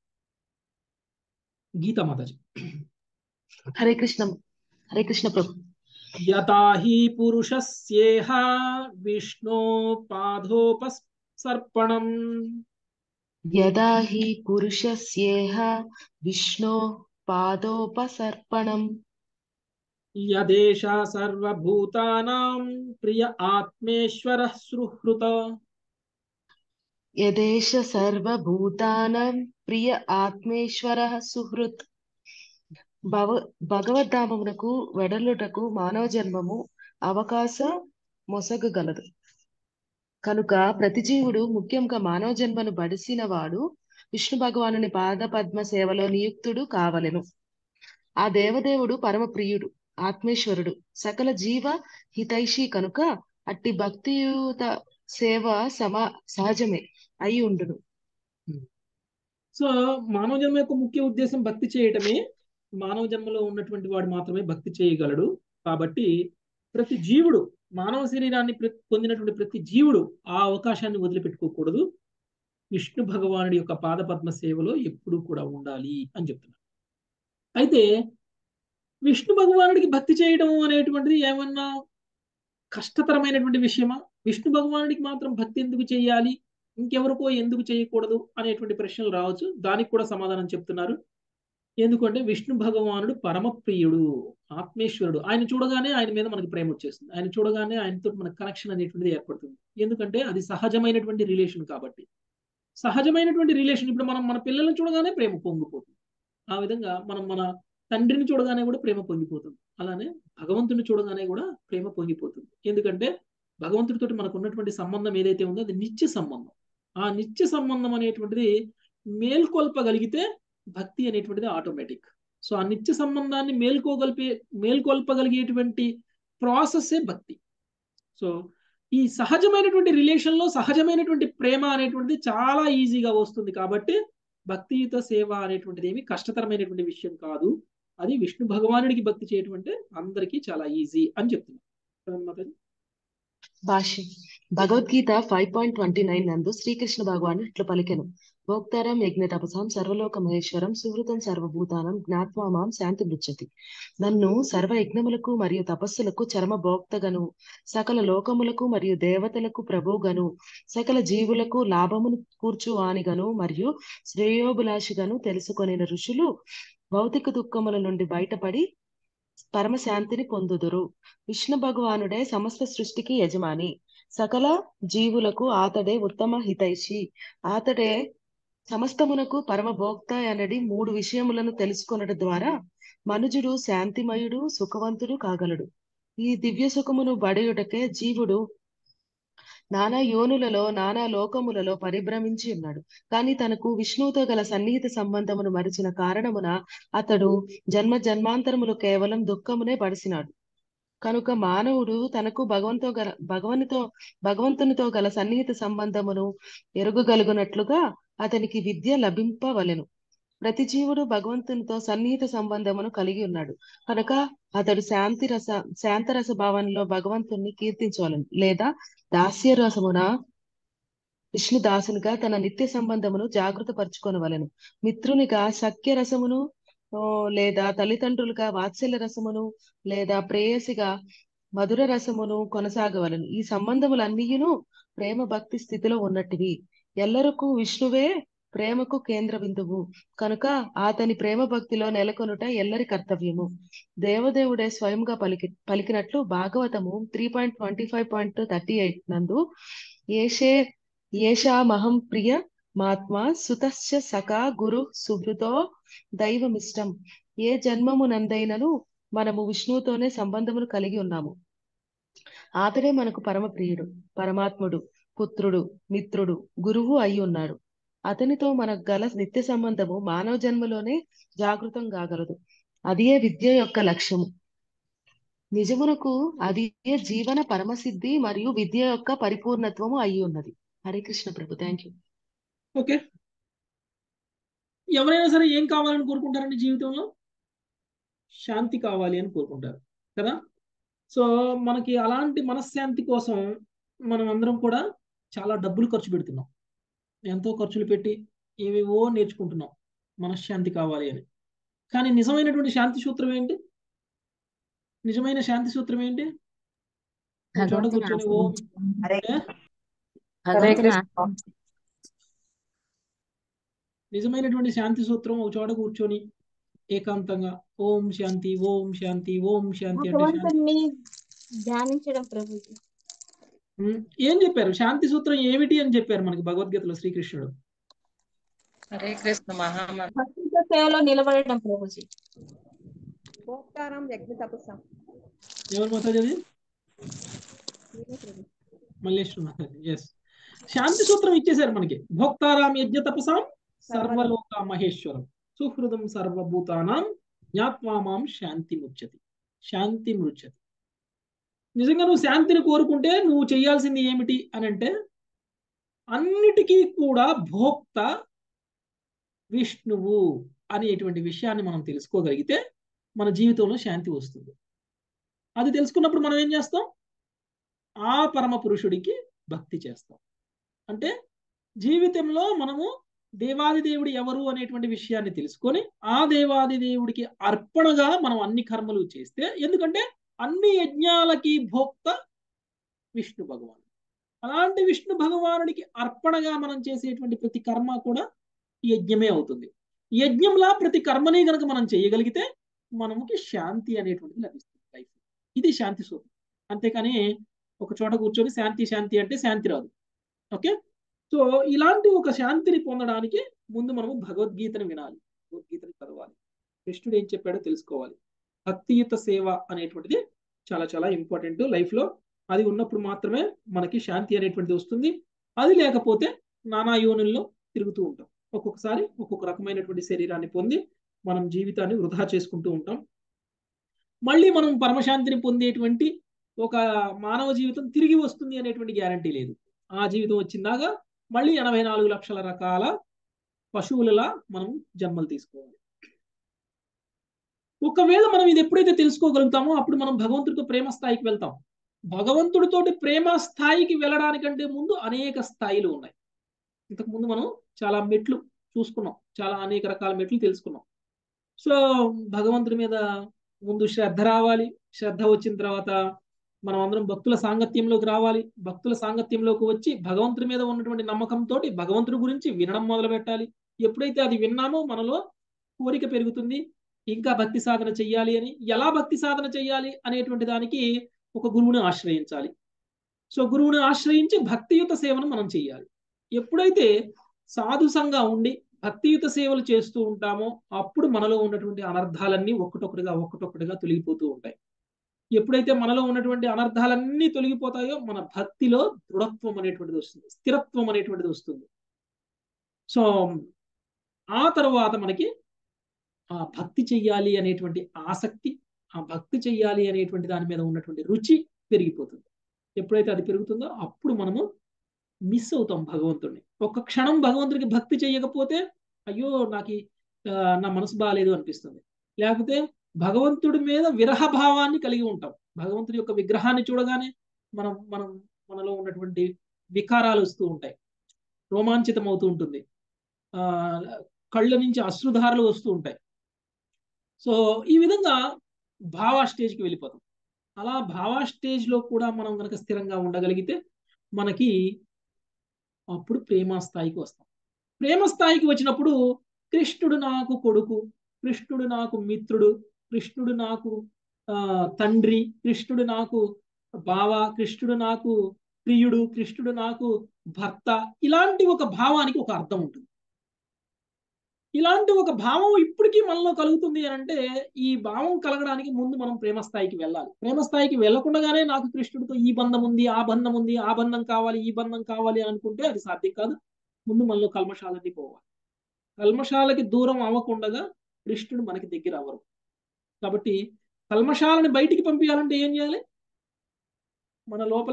గీతా మాతాజీ హరే కృష్ణ హరే కృష్ణ ప్రభు యథా హి పురుషస్యేహ విష్ణో పాదోపసర్పణం యదా హి పురుషస్యేహ విష్ణో పాదోపసర్పణం యదేష సర్వభూతానాం ప్రియ ఆత్మేశ్వర సుహృత యదేశ సర్వభూతానం ప్రియ ఆత్మేశ్వర సుహృత్ భవ భగవద్ధామమునకు వెడలుటకు మానవ జన్మము అవకాశ మొసగగలదు కనుక ప్రతి జీవుడు ముఖ్యంగా మానవ జన్మను బడిసిన వాడు విష్ణు భగవానుని పాద పద్మ సేవలో నియుక్తుడు కావలెను ఆ దేవదేవుడు పరమ ప్రియుడు ఆత్మేశ్వరుడు సకల జీవ హితైషి కనుక అట్టి భక్తియుత సేవ సమా సహజమే అయి ఉండును సో మానవ జన్మ యొక్క ముఖ్య ఉద్దేశం భక్తి చేయటమే మానవ జన్మలో ఉన్నటువంటి వాడు మాత్రమే భక్తి చేయగలడు కాబట్టి ప్రతి జీవుడు మానవ శరీరాన్ని ప్ర- పొందినటువంటి ప్రతి జీవుడు ఆ అవకాశాన్ని వదిలిపెట్టుకోకూడదు విష్ణు భగవానుడి యొక్క పాదపద్మ సేవలో ఎప్పుడూ కూడా ఉండాలి అని చెప్తున్నారు అయితే విష్ణు భగవానుడికి భక్తి చేయడం అనేటువంటిది ఏమన్నా కష్టతరమైనటువంటి విషయమా విష్ణు భగవానుడికి మాత్రం భక్తి ఎందుకు చేయాలి ఇంకెవరికో ఎందుకు చేయకూడదు అనేటువంటి ప్రశ్నలు రావచ్చు దానికి కూడా సమాధానం చెప్తున్నారు ఎందుకంటే విష్ణు భగవానుడు పరమ ప్రియుడు ఆత్మేశ్వరుడు ఆయన చూడగానే ఆయన మీద మనకి ప్రేమ వచ్చేస్తుంది ఆయన చూడగానే ఆయనతో మనకు కనెక్షన్ అనేటువంటిది ఏర్పడుతుంది ఎందుకంటే అది సహజమైనటువంటి రిలేషన్ కాబట్టి సహజమైనటువంటి రిలేషన్ ఇప్పుడు మనం మన పిల్లల్ని చూడగానే ప్రేమ పొంగిపోతుంది ఆ విధంగా మనం మన తండ్రిని చూడగానే కూడా ప్రేమ పొంగిపోతుంది అలానే భగవంతుని చూడగానే కూడా ప్రేమ పొంగిపోతుంది ఎందుకంటే భగవంతుడితో మనకు ఉన్నటువంటి సంబంధం ఏదైతే ఉందో అది నిత్య సంబంధం ఆ నిత్య సంబంధం అనేటువంటిది మేల్కొల్పగలిగితే భక్తి అనేటువంటిది ఆటోమేటిక్ సో ఆ నిత్య సంబంధాన్ని మేల్కోగలిపే మేల్కొల్పగలిగేటువంటి ప్రాసెస్సే భక్తి సో ఈ సహజమైనటువంటి రిలేషన్లో సహజమైనటువంటి ప్రేమ అనేటువంటిది చాలా ఈజీగా వస్తుంది కాబట్టి భక్తియుత సేవ అనేటువంటిది ఏమి కష్టతరమైనటువంటి విషయం కాదు అది విష్ణు భగవానుడికి భక్తి చేయటం అంటే అందరికీ చాలా ఈజీ అని చెప్తున్నారు మాతాజీ భాష్యం Bhagavad Gita five point twenty nine నందు శ్రీకృష్ణ భగవాను ఇట్లు పలికెను భోక్తారం యజ్ఞ తపసాం సర్వలోక మహేశ్వరం సుహృతం సర్వభూతానం జ్ఞాత్వా మాం శాంతి మృచ్చతి నన్ను సర్వ యజ్ఞములకు మరియు తపస్సులకు చరమ భోక్తగను సకల లోకములకు మరియు దేవతలకు ప్రభువుగను సకల జీవులకు లాభమును కూర్చు ఆనిగను మరియు శ్రేయోభిలాషిగను తెలుసుకొనిన ఋషులు భౌతిక దుఃఖముల నుండి బయటపడి పరమశాంతిని పొందుదురు విష్ణు భగవానుడే సమస్త సృష్టికి యజమాని సకల జీవులకు ఆతడే ఉత్తమ హితైషి ఆతడే సమస్తమునకు పరమభోక్త అనడి మూడు విషయములను తెలుసుకొనడం ద్వారా మనుజుడు శాంతిమయుడు సుఖవంతుడు కాగలడు ఈ దివ్య సుఖమును బడయుటకే జీవుడు నానా యోనులలో నానా లోకములలో పరిభ్రమించి ఉన్నాడు కానీ తనకు విష్ణువుతో గల సన్నిహిత సంబంధమును మరిచిన కారణమున అతడు జన్మ జన్మాంతరములు కేవలం దుఃఖమునే పడిసినాడు కనుక మానవుడు తనకు భగవంతో గల భగవనితో భగవంతునితో గల సన్నిహిత సంబంధమును ఎరుగగలుగునట్లుగా అతనికి విద్య లభింపవలెను ప్రతి జీవుడు భగవంతునితో సన్నిహిత సంబంధమును కలిగి ఉన్నాడు కనుక అతడు శాంతి రస శాంతరస భావంలో భగవంతుణ్ణి కీర్తించవలను లేదా దాస్య రసమున విష్ణు దాసునిగా తన నిత్య సంబంధమును జాగృత పరుచుకొనవలెను మిత్రునిగా సఖ్య రసమును ఓ, లేదా తల్లిదండ్రులుగా వాత్సల్య రసమును లేదా ప్రేయసిగా మధుర రసమును కొనసాగవలను ఈ సంబంధములన్నీయును ప్రేమ భక్తి స్థితిలో ఉన్నట్టివి ఎల్లరకు విష్ణువే ప్రేమకు కేంద్ర బిందువు కనుక అతని ప్రేమ భక్తిలో నెలకొనుట ఎల్లరి కర్తవ్యము దేవదేవుడే స్వయంగా పలికి పలికినట్లు భాగవతము three point twenty five point thirty eight నందు ఏషే ఏషామహం ప్రియ మాత్మా సుతస్య సఖా గురు సుహృతో దైవమిష్టం ఏ జన్మమునందైనను మనము విష్ణువుతోనే సంబంధమును కలిగి ఉన్నాము అతడే మనకు పరమ ప్రియుడు పరమాత్ముడు పుత్రుడు మిత్రుడు గురువు అయి ఉన్నాడు అతనితో మనకు గల నిత్య సంబంధము మానవ జన్మలోనే జాగృతం కాగలదు అదే విద్య యొక్క లక్ష్యము నిజమునకు అది జీవన పరమసిద్ధి మరియు విద్య యొక్క పరిపూర్ణత్వము అయి ఉన్నది Hare Krishna Prabhu thank you okay ఎవరైనా సరే ఏం కావాలని కోరుకుంటారండి జీవితంలో శాంతి కావాలి అని కోరుకుంటారు కదా సో మనకి అలాంటి మనశ్శాంతి కోసం మనం అందరం కూడా చాలా డబ్బులు ఖర్చు పెడుతున్నాం ఎంతో ఖర్చులు పెట్టి ఏవేవో నేర్చుకుంటున్నాం మనశ్శాంతి కావాలి అని కానీ నిజమైనటువంటి శాంతి సూత్రం ఏంటి నిజమైన శాంతి సూత్రం ఏంటి ఒక చోట భగవంతుని కూర్చొని ఓ హరే ఏ? భగవంతుని కృష్ణ. నిజమైనటువంటి శాంతి సూత్రం ఒక చోట కూర్చొని ఏకాంతంగా ఓం శాంతి ఓం శాంతి ఓం శాంతి అంటే శాంతి భగవంతుని ధ్యానించడం ప్రభుజీ ఉమ్, ఏం చెప్పారు శాంతి సూత్రం ఏమిటి అని చెప్పారు మనకి భగవద్గీతలో శ్రీకృష్ణుడు హరే కృష్ణ మహామంత్ర భక్తితో సేవలో నిలబడడం ప్రభుజీ భోక్తారం యజ్ఞ తపస్సం ఎవరు మాతాజీ అది మల్లేశ్వర మాతాజీ ఎస్ శాంతి సూత్రం ఇచ్చేశారు మనకి భోక్తారాం యజ్ఞ తపసాం సర్వలోక మహేశ్వరం సుహృదం సర్వభూతానాం జ్ఞాత్వా మాం శాంతి ముచ్చతి శాంతి మృచ్చతి నిజంగా నువ్వు శాంతిని కోరుకుంటే నువ్వు చేయాల్సింది ఏమిటి అని అంటే అన్నిటికీ కూడా భోక్త విష్ణువు అనేటువంటి విషయాన్ని మనం తెలుసుకోగలిగితే మన జీవితంలో శాంతి వస్తుంది అది తెలుసుకున్నప్పుడు మనం ఏం చేస్తాం ఆ పరమ పురుషుడికి భక్తి చేస్తాం అంటే జీవితంలో మనము దేవాది దేవుడు ఎవరు అనేటువంటి విషయాన్ని తెలుసుకొని ఆ దేవాది దేవుడికి అర్పణగా మనం అన్ని కర్మలు చేస్తే ఎందుకంటే అన్ని యజ్ఞాలకి భోక్త విష్ణు భగవాన్ అలాంటి విష్ణు భగవానుడికి అర్పణగా మనం చేసేటువంటి ప్రతి కర్మ కూడా యజ్ఞమే అవుతుంది యజ్ఞంలా ప్రతి కర్మని గనక మనం చేయగలిగితే మనకి శాంతి అనేటువంటిది లభిస్తుంది లైఫ్ ఇది శాంతి సూత్రం అంతేకాని ఒక చోట కూర్చొని శాంతి శాంతి అంటే శాంతి రాదు ఓకే సో ఇలాంటి ఒక శాంతిని పొందడానికి ముందు మనము భగవద్గీతను వినాలి భగవద్గీతను చదవాలి కృష్ణుడు ఏం చెప్పాడో తెలుసుకోవాలి భక్తియుత సేవ అనేటువంటిది చాలా చాలా ఇంపార్టెంట్ లైఫ్ లో అది ఉన్నప్పుడు మాత్రమే మనకి శాంతి అనేటువంటిది వస్తుంది అది లేకపోతే నానా యోనుల్లో తిరుగుతూ ఉంటాం ఒక్కొక్కసారి ఒక్కొక్క రకమైనటువంటి శరీరాన్ని పొంది మనం జీవితాన్ని వృధా చేసుకుంటూ ఉంటాం మళ్ళీ మనం పరమశాంతిని పొందేటువంటి ఒక మానవ జీవితం తిరిగి వస్తుంది అనేటువంటి గ్యారంటీ లేదు ఆ జీవితం వచ్చిందాగా మళ్ళీ ఎనభై నాలుగు లక్షల రకాల పశువులలా మనం జన్మలు తీసుకోవాలి ఒకవేళ మనం ఇది ఎప్పుడైతే తెలుసుకోగలుగుతామో అప్పుడు మనం భగవంతుడితో ప్రేమ స్థాయికి వెళ్తాం భగవంతుడితోటి ప్రేమ స్థాయికి వెళ్ళడానికంటే ముందు అనేక స్థాయిలు ఉన్నాయి ఇంతకు ముందు మనం చాలా మెట్లు చూసుకున్నాం చాలా అనేక రకాల మెట్లు తెలుసుకున్నాం సో భగవంతుడి మీద ముందు శ్రద్ధ రావాలి శ్రద్ధ వచ్చిన తర్వాత మనం అందరం భక్తుల సాంగత్యంలోకి రావాలి భక్తుల సాంగత్యంలోకి వచ్చి భగవంతుడి మీద ఉన్నటువంటి నమ్మకంతో భగవంతుడి గురించి వినడం మొదలు పెట్టాలి ఎప్పుడైతే అది విన్నామో మనలో కోరిక పెరుగుతుంది ఇంకా భక్తి సాధన చెయ్యాలి అని ఎలా భక్తి సాధన చెయ్యాలి అనేటువంటి దానికి ఒక గురువుని ఆశ్రయించాలి సో గురువుని ఆశ్రయించి భక్తియుత సేవను మనం చెయ్యాలి ఎప్పుడైతే సాధుసంగా ఉండి భక్తియుత సేవలు చేస్తూ ఉంటామో అప్పుడు మనలో ఉన్నటువంటి అనర్థాలన్నీ ఒక్కటొక్కటిగా ఒక్కటొక్కటిగా తొలగిపోతూ ఉంటాయి ఎప్పుడైతే మనలో ఉన్నటువంటి అనర్థాలన్నీ తొలగిపోతాయో మన భక్తిలో దృఢత్వం అనేటువంటిది వస్తుంది స్థిరత్వం అనేటువంటిది వస్తుంది సో ఆ తర్వాత మనకి ఆ భక్తి చెయ్యాలి అనేటువంటి ఆసక్తి ఆ భక్తి చెయ్యాలి అనేటువంటి దాని మీద ఉన్నటువంటి రుచి పెరిగిపోతుంది ఎప్పుడైతే అది పెరుగుతుందో అప్పుడు మనము మిస్ అవుతాం భగవంతుడిని ఒక్క క్షణం భగవంతుడికి భక్తి చేయకపోతే అయ్యో నాకు నా మనసు బాగాలేదు అనిపిస్తుంది లేకపోతే భగవంతుడి మీద విరహ భావాన్ని కలిగి ఉంటాం భగవంతుడి యొక్క విగ్రహాన్ని చూడగానే మనం మనం మనలో ఉన్నటువంటి వికారాలు వస్తూ ఉంటాయి రోమాంచితం అవుతూ ఉంటుంది ఆ కళ్ళ నుంచి అశ్రుధారలు వస్తూ ఉంటాయి సో ఈ విధంగా భావా స్టేజ్కి వెళ్ళిపోతాం అలా భావా స్టేజ్లో కూడా మనం కనుక స్థిరంగా ఉండగలిగితే మనకి అప్పుడు ప్రేమ స్థాయికి వస్తాం ప్రేమ స్థాయికి వచ్చినప్పుడు కృష్ణుడు నాకు కొడుకు కృష్ణుడు నాకు మిత్రుడు కృష్ణుడు నాకు ఆ తండ్రి కృష్ణుడు నాకు బావ కృష్ణుడు నాకు ప్రియుడు కృష్ణుడు నాకు భర్త ఇలాంటి ఒక భావానికి ఒక అర్థం ఉంటుంది ఇలాంటి ఒక భావం ఇప్పటికీ మనలో కలుగుతుంది అని అంటే ఈ భావం కలగడానికి ముందు మనం ప్రేమ స్థాయికి వెళ్ళాలి ప్రేమ స్థాయికి వెళ్లకుండానే నాకు కృష్ణుడితో ఈ బంధం ఉంది ఆ బంధం ఉంది ఆ బంధం కావాలి ఈ బంధం కావాలి అని అనుకుంటే అది సాధ్యం కాదు ముందు మనలో కల్మషాలన్నీ పోవాలి కల్మషాలకి దూరం అవ్వకుండగా కృష్ణుడు మనకి దగ్గర అవ్వరు కాబట్టి కల్మషాలని బయటికి పంపించాలంటే ఏం చేయాలి మన లోపల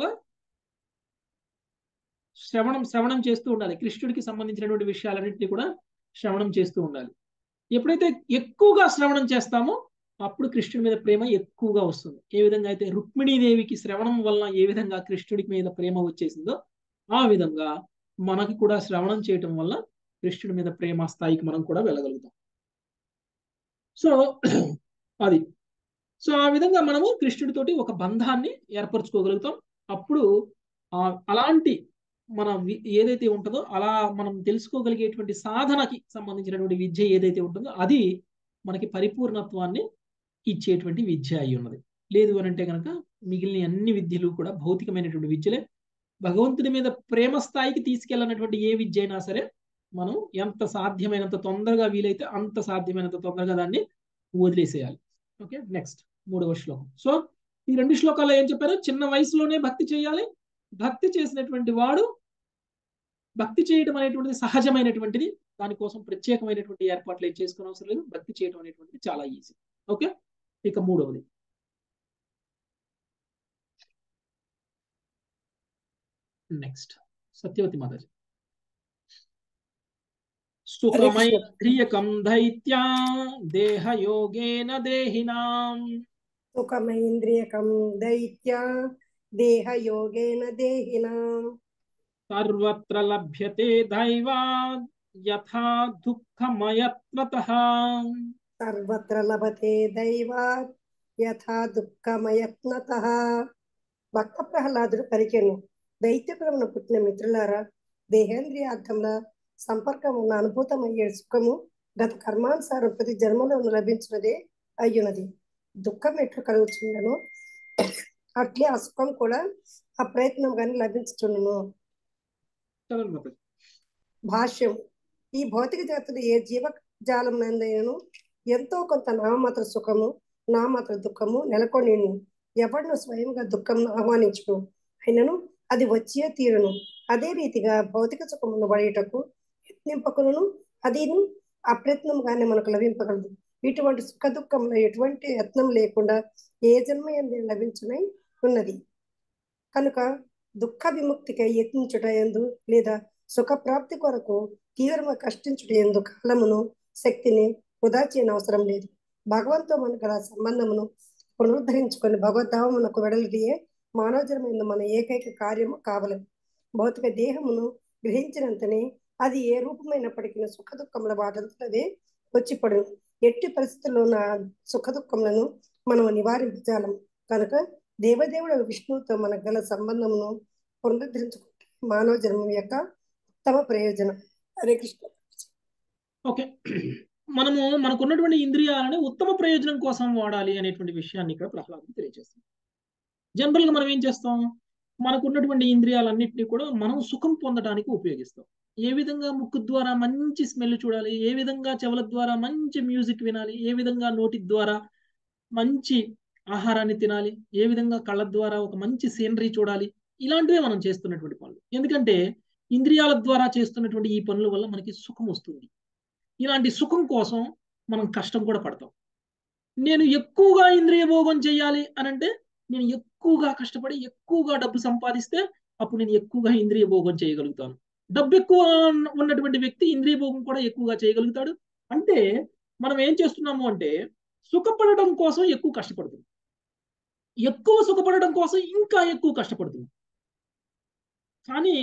శ్రవణం శ్రవణం చేస్తూ ఉండాలి కృష్ణుడికి సంబంధించినటువంటి విషయాలన్నింటినీ కూడా శ్రవణం చేస్తూ ఉండాలి ఎప్పుడైతే ఎక్కువగా శ్రవణం చేస్తామో అప్పుడు కృష్ణుడి మీద ప్రేమ ఎక్కువగా వస్తుంది ఏ విధంగా అయితే రుక్మిణీదేవికి శ్రవణం వలన ఏ విధంగా కృష్ణుడికి మీద ప్రేమ వచ్చేసిందో ఆ విధంగా మనకి కూడా శ్రవణం చేయటం వల్ల కృష్ణుడి మీద ప్రేమ స్థాయికి మనం కూడా వెళ్ళగలుగుతాం సో అది సో ఆ విధంగా మనము కృష్ణుడితోటి ఒక బంధాన్ని ఏర్పరచుకోగలుగుతాం అప్పుడు ఆ అలాంటి మన వి- ఏదైతే ఉంటుందో అలా మనం తెలుసుకోగలిగేటువంటి సాధనకి సంబంధించినటువంటి విద్య ఏదైతే ఉంటుందో అది మనకి పరిపూర్ణత్వాన్ని ఇచ్చేటువంటి విద్య అయి ఉన్నది లేదు అని అంటే కనుక మిగిలిన అన్ని విద్యలు కూడా భౌతికమైనటువంటి విద్యలే భగవంతుడి మీద ప్రేమ స్థాయికి తీసుకెళ్ళినటువంటి ఏ విద్య అయినా సరే మనం ఎంత సాధ్యమైనంత తొందరగా వీలైతే అంత సాధ్యమైనంత తొందరగా దాన్ని వదిలేసేయాలి ఓకే నెక్స్ట్ మూడవ శ్లోకం సో ఈ రెండు శ్లోకాల్లో ఏం చెప్పారు చిన్న వయసులోనే భక్తి చేయాలి భక్తి చేసినటువంటి వాడు భక్తి చేయడం అనేటువంటిది సహజమైనటువంటిది దానికోసం ప్రత్యేకమైనటువంటి ఏర్పాట్లు ఏం చేసుకునే అవసరం లేదు భక్తి చేయడం అనేటువంటిది చాలా ఈజీ ఓకే ఇక మూడవది నెక్స్ట్ సత్యవతి మాతాజీ సుఖమైంద్రియకం దైత్యా దేహయోగేన దేహినాం సుఖమైంద్రియకం దైత్య దేహయోగేన దేహినాం సర్వత్ర లభ్యతే దైవాద్ యథా దుఃఖమయత్వతః సర్వత్ర లభతే దైవాత్ యథా దుఃఖమయత్నత భక్త ప్రహ్లాదుడు పలికెను దైత్యకులమున పుట్టిన మిత్రులారా దేహేంద్రియార్థముల సంపర్కం ఉన్న అనుభూతమయ్యే సుఖము గత కర్మానుసారం ప్రతి జన్మలో లభించినదే అయ్యున్నది దుఃఖం ఎట్లు కలుగుచుండను అట్లే ఆ సుఖం కూడా ఆ ప్రయత్నం కానీ లభించుచుండును చదవండి మాతాజీ భాష్యం ఈ భౌతిక జగత్తులో ఏ జీవజాలం నందైనను ఎంతో కొంత నామమాత్ర సుఖము నామమాత్ర దుఃఖము నెలకొని ఎవడును స్వయంగా దుఃఖం ఆహ్వానించును అయినను అది వచ్చే తీరును అదే రీతిగా భౌతిక సుఖమును పడేటకు యత్నింపకును అదిను అప్రయత్నంగానే మనకు లభింపగలదు ఇటువంటి సుఖ దుఃఖంలో ఎటువంటి యత్నం లేకుండా ఏ జన్మ ఎందు లభించునై ఉన్నది కనుక దుఃఖ విముక్తికై యత్నించుట ఎందు లేదా సుఖ ప్రాప్తి కొరకు తీవ్రంగా కష్టించుట ఎందు కాలమును శక్తిని వృధా చేయని అవసరం లేదు భగవంతో మనకు గల సంబంధమును పునరుద్ధరించుకొని భగవద్ధామమునకు వెడలియే మానవ జన్మ మన ఏకైక కార్యము కావలదు భౌతిక దేహమును గ్రహించినంతనే అది ఏ రూపమైనప్పటికీ సుఖ దుఃఖముల వాటంతదే వచ్చి పడును ఎట్టి పరిస్థితుల్లో నా సుఖ దుఃఖములను మనం నివారించజాలం కనుక దేవదేవుడు విష్ణువుతో మనకు గల సంబంధమును పునరుద్ధరించుకుంటే మానవ జన్మం యొక్క ఉత్తమ ప్రయోజనం హరే కృష్ణ ఓకే మనము మనకున్నటువంటి ఇంద్రియాలని ఉత్తమ ప్రయోజనం కోసం వాడాలి అనేటువంటి విషయాన్ని ఇక్కడ ప్రహ్లాదుడు తెలియజేస్తాం జనరల్ గా మనం ఏం చేస్తాం మనకున్నటువంటి ఇంద్రియాలన్నింటినీ కూడా మనం సుఖం పొందడానికి ఉపయోగిస్తాం ఏ విధంగా ముక్కు ద్వారా మంచి స్మెల్ చూడాలి ఏ విధంగా చెవుల ద్వారా మంచి మ్యూజిక్ వినాలి ఏ విధంగా నోటి ద్వారా మంచి ఆహారాన్ని తినాలి ఏ విధంగా కళ్ళ ద్వారా ఒక మంచి సీనరీ చూడాలి ఇలాంటివే మనం చేస్తున్నటువంటి పనులు ఎందుకంటే ఇంద్రియాల ద్వారా చేస్తున్నటువంటి ఈ పనుల వల్ల మనకి సుఖం వస్తుంది ఇలాంటి సుఖం కోసం మనం కష్టం కూడా పడతాం నేను ఎక్కువగా ఇంద్రియ భోగం చేయాలి అని అంటే నేను ఎక్కువగా కష్టపడి ఎక్కువగా డబ్బు సంపాదిస్తే అప్పుడు నేను ఎక్కువగా ఇంద్రియ భోగం చేయగలుగుతాను డబ్బు ఎక్కువ ఉన్నటువంటి వ్యక్తి ఇంద్రియ భోగం కూడా ఎక్కువగా చేయగలుగుతాడు అంటే మనం ఏం చేస్తున్నాము అంటే సుఖపడటం కోసం ఎక్కువ కష్టపడుతుంది ఎక్కువ సుఖపడటం కోసం ఇంకా ఎక్కువ కష్టపడుతుంది కానీ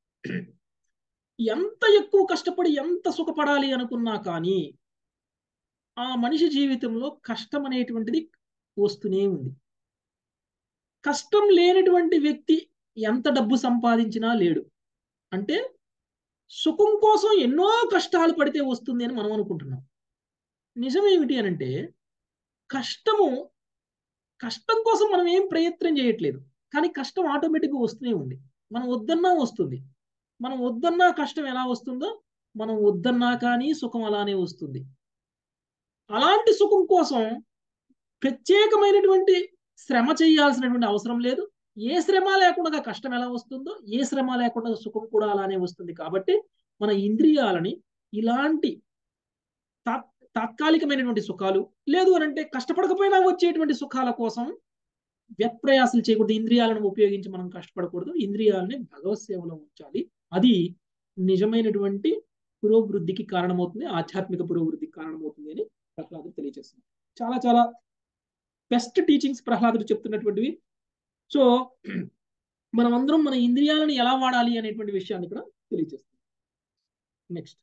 ఎంత ఎక్కువ కష్టపడి ఎంత సుఖపడాలి అనుకున్నా కానీ ఆ మనిషి జీవితంలో కష్టం అనేటువంటిది వస్తూనే ఉంది కష్టం లేనటువంటి వ్యక్తి ఎంత డబ్బు సంపాదించినా లేడు అంటే సుఖం కోసం ఎన్నో కష్టాలు పడితే వస్తుంది అని మనం అనుకుంటున్నాం నిజం ఏమిటి అని అంటే కష్టము కష్టం కోసం మనం ఏం ప్రయత్నం చేయట్లేదు కానీ కష్టం ఆటోమేటిక్గా వస్తూనే ఉంది మనం వద్దన్నా వస్తుంది మనం వద్దన్నా కష్టం ఎలా వస్తుందో మనం వద్దన్నా కానీ సుఖం అలానే వస్తుంది అలాంటి సుఖం కోసం ప్రత్యేకమైనటువంటి శ్రమ చేయాల్సినటువంటి అవసరం లేదు ఏ శ్రమ లేకుండా కష్టం ఎలా వస్తుందో ఏ శ్రమ లేకుండా సుఖం కూడా అలానే వస్తుంది కాబట్టి మన ఇంద్రియాలని ఇలాంటి తాత్కాలికమైనటువంటి సుఖాలు లేదు అని అంటే కష్టపడకపోయినా వచ్చేటువంటి సుఖాల కోసం వ్యప్రయాసాలు చేయకూడదు ఇంద్రియాలను ఉపయోగించి మనం కష్టపడకూడదు ఇంద్రియాలని భగవత్ సేవలో ఉంచాలి అది నిజమైనటువంటి పురోభివృద్ధికి కారణమవుతుంది ఆధ్యాత్మిక పురోభివృద్ధికి కారణమవుతుంది అని ప్రహ్లాదుడు తెలియజేస్తుంది చాలా చాలా బెస్ట్ టీచింగ్స్ ప్రహ్లాదుడు చెప్తున్నటువంటివి సో మనం అందరం మన ఇంద్రియాలను ఎలా వాడాలి అనేటువంటి విషయాన్ని ఇక్కడ తెలియజేస్తుంది నెక్స్ట్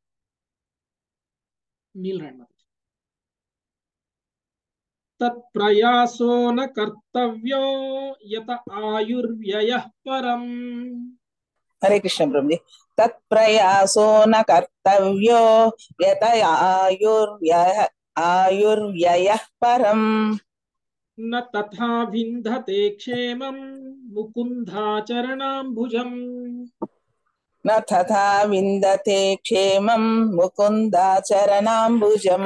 నీల్ రాండ్ మాత తత్ప్రయాసో న కర్తవ్యో యత ఆయుర్వ్యయ పరం హరే కృష్ణ ప్రభుజీ తత్ప్రయాసో న కర్తవ్యో యత ఆయుర్వ్యయ ఆయుర్వ్యయ పరం న తథా వింధతే క్షేమం ముకుందాచరణాంబుజం న తథా విందతే క్షేమం ముకుందాచరణాంబుజం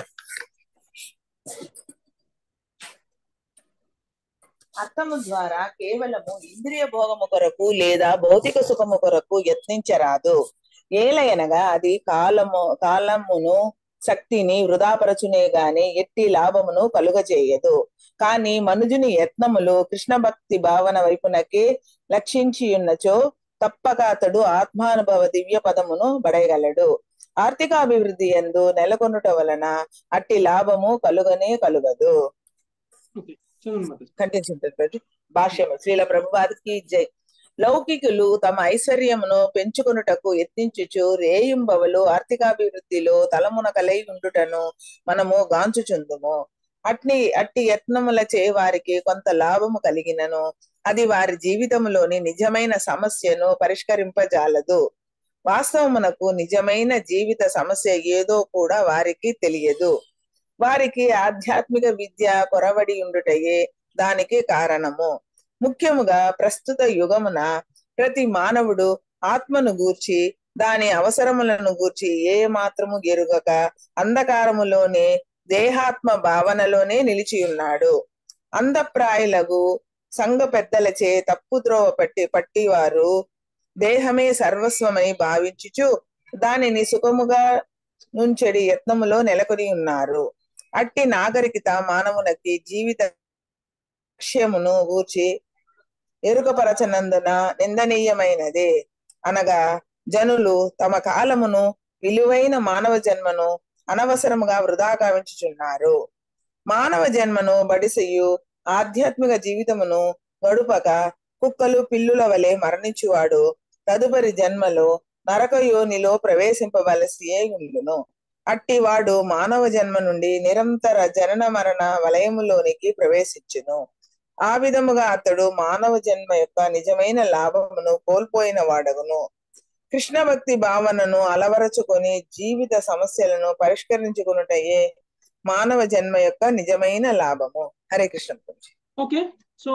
అర్థము ద్వారా కేవలము ఇంద్రియ భోగము కొరకు లేదా భౌతిక సుఖము కొరకు యత్నించరాదు ఏలయనగా అది కాలము కాలమును శక్తిని వృధాపరచునే గాని ఎట్టి లాభమును కలుగజేయదు కానీ మనుజుని యత్నములు కృష్ణ భక్తి భావన వైపునకే లక్షించి ఉన్నచో తప్పక అతడు ఆత్మానుభవ దివ్య పదమును బడయగలడు ఆర్థికాభివృద్ధి ఎందు నెలకొనుట వలన అట్టి లాభము కలుగనే కలుగదు ఓకే చదవండి మాత కంటిన్యూ భాష్యము శ్రీల ప్రభువాదికి జై లౌకికులు తమ ఐశ్వర్యమును పెంచుకొనుటకు యత్నించుచు రేయింబవలు ఆర్థికాభివృద్ధిలో తలమునకలై ఉండుటను మనము గాంచుచుందుము అట్ని అట్టి యత్నములచే వారికి కొంత లాభము కలిగినను అది వారి జీవితంలోని నిజమైన సమస్యను పరిష్కరింపజాలదు వాస్తవమునకు నిజమైన జీవిత సమస్య ఏదో కూడా వారికి తెలియదు వారికి ఆధ్యాత్మిక విద్య కొరవడి ఉండుటయే దానికి కారణము ముఖ్యముగా ప్రస్తుత యుగమున ప్రతి మానవుడు ఆత్మను గూర్చి దాని అవసరములను గూర్చి ఏ మాత్రము ఎరుగక అంధకారములోనే దేహాత్మ భావనలోనే నిలిచి ఉన్నాడు అందప్రాయులకు సంఘ పెద్దలచే తప్పుద్రోవ పట్టి పట్టివారు దేహమే సర్వస్వమై భావించుచు దానిని సుఖముగా నుంచెడి యత్నములో నెలకొని ఉన్నారు అట్టి నాగరికత మానవునకి జీవిత లక్ష్యమును గూర్చి ఎరుకపరచనందున నిందనీయమైనదే అనగా జనులు తమ కాలమును విలువైన మానవ జన్మను అనవసరముగా వృధా కావించుచున్నారు మానవ జన్మను బడిసెయ్యు ఆధ్యాత్మిక జీవితమును గడుపక కుక్కలు పిల్లుల వలె మరణించువాడు తదుపరి జన్మలో నరక యోనిలో ప్రవేశింపవలసి ఉండును అట్టి వాడు మానవ జన్మ నుండి నిరంతర జనన మరణ వలయములోనికి ప్రవేశించును ఆ విధముగా అతడు మానవ జన్మ యొక్క నిజమైన లాభమును కోల్పోయిన వాడగును కృష్ణ భక్తి భావనను అలవరచుకొని జీవిత సమస్యలను పరిష్కరించుకున్నటయే మానవ జన్మ యొక్క నిజమైన లాభము హరే కృష్ణ ప్రభుజీ. ఓకే సో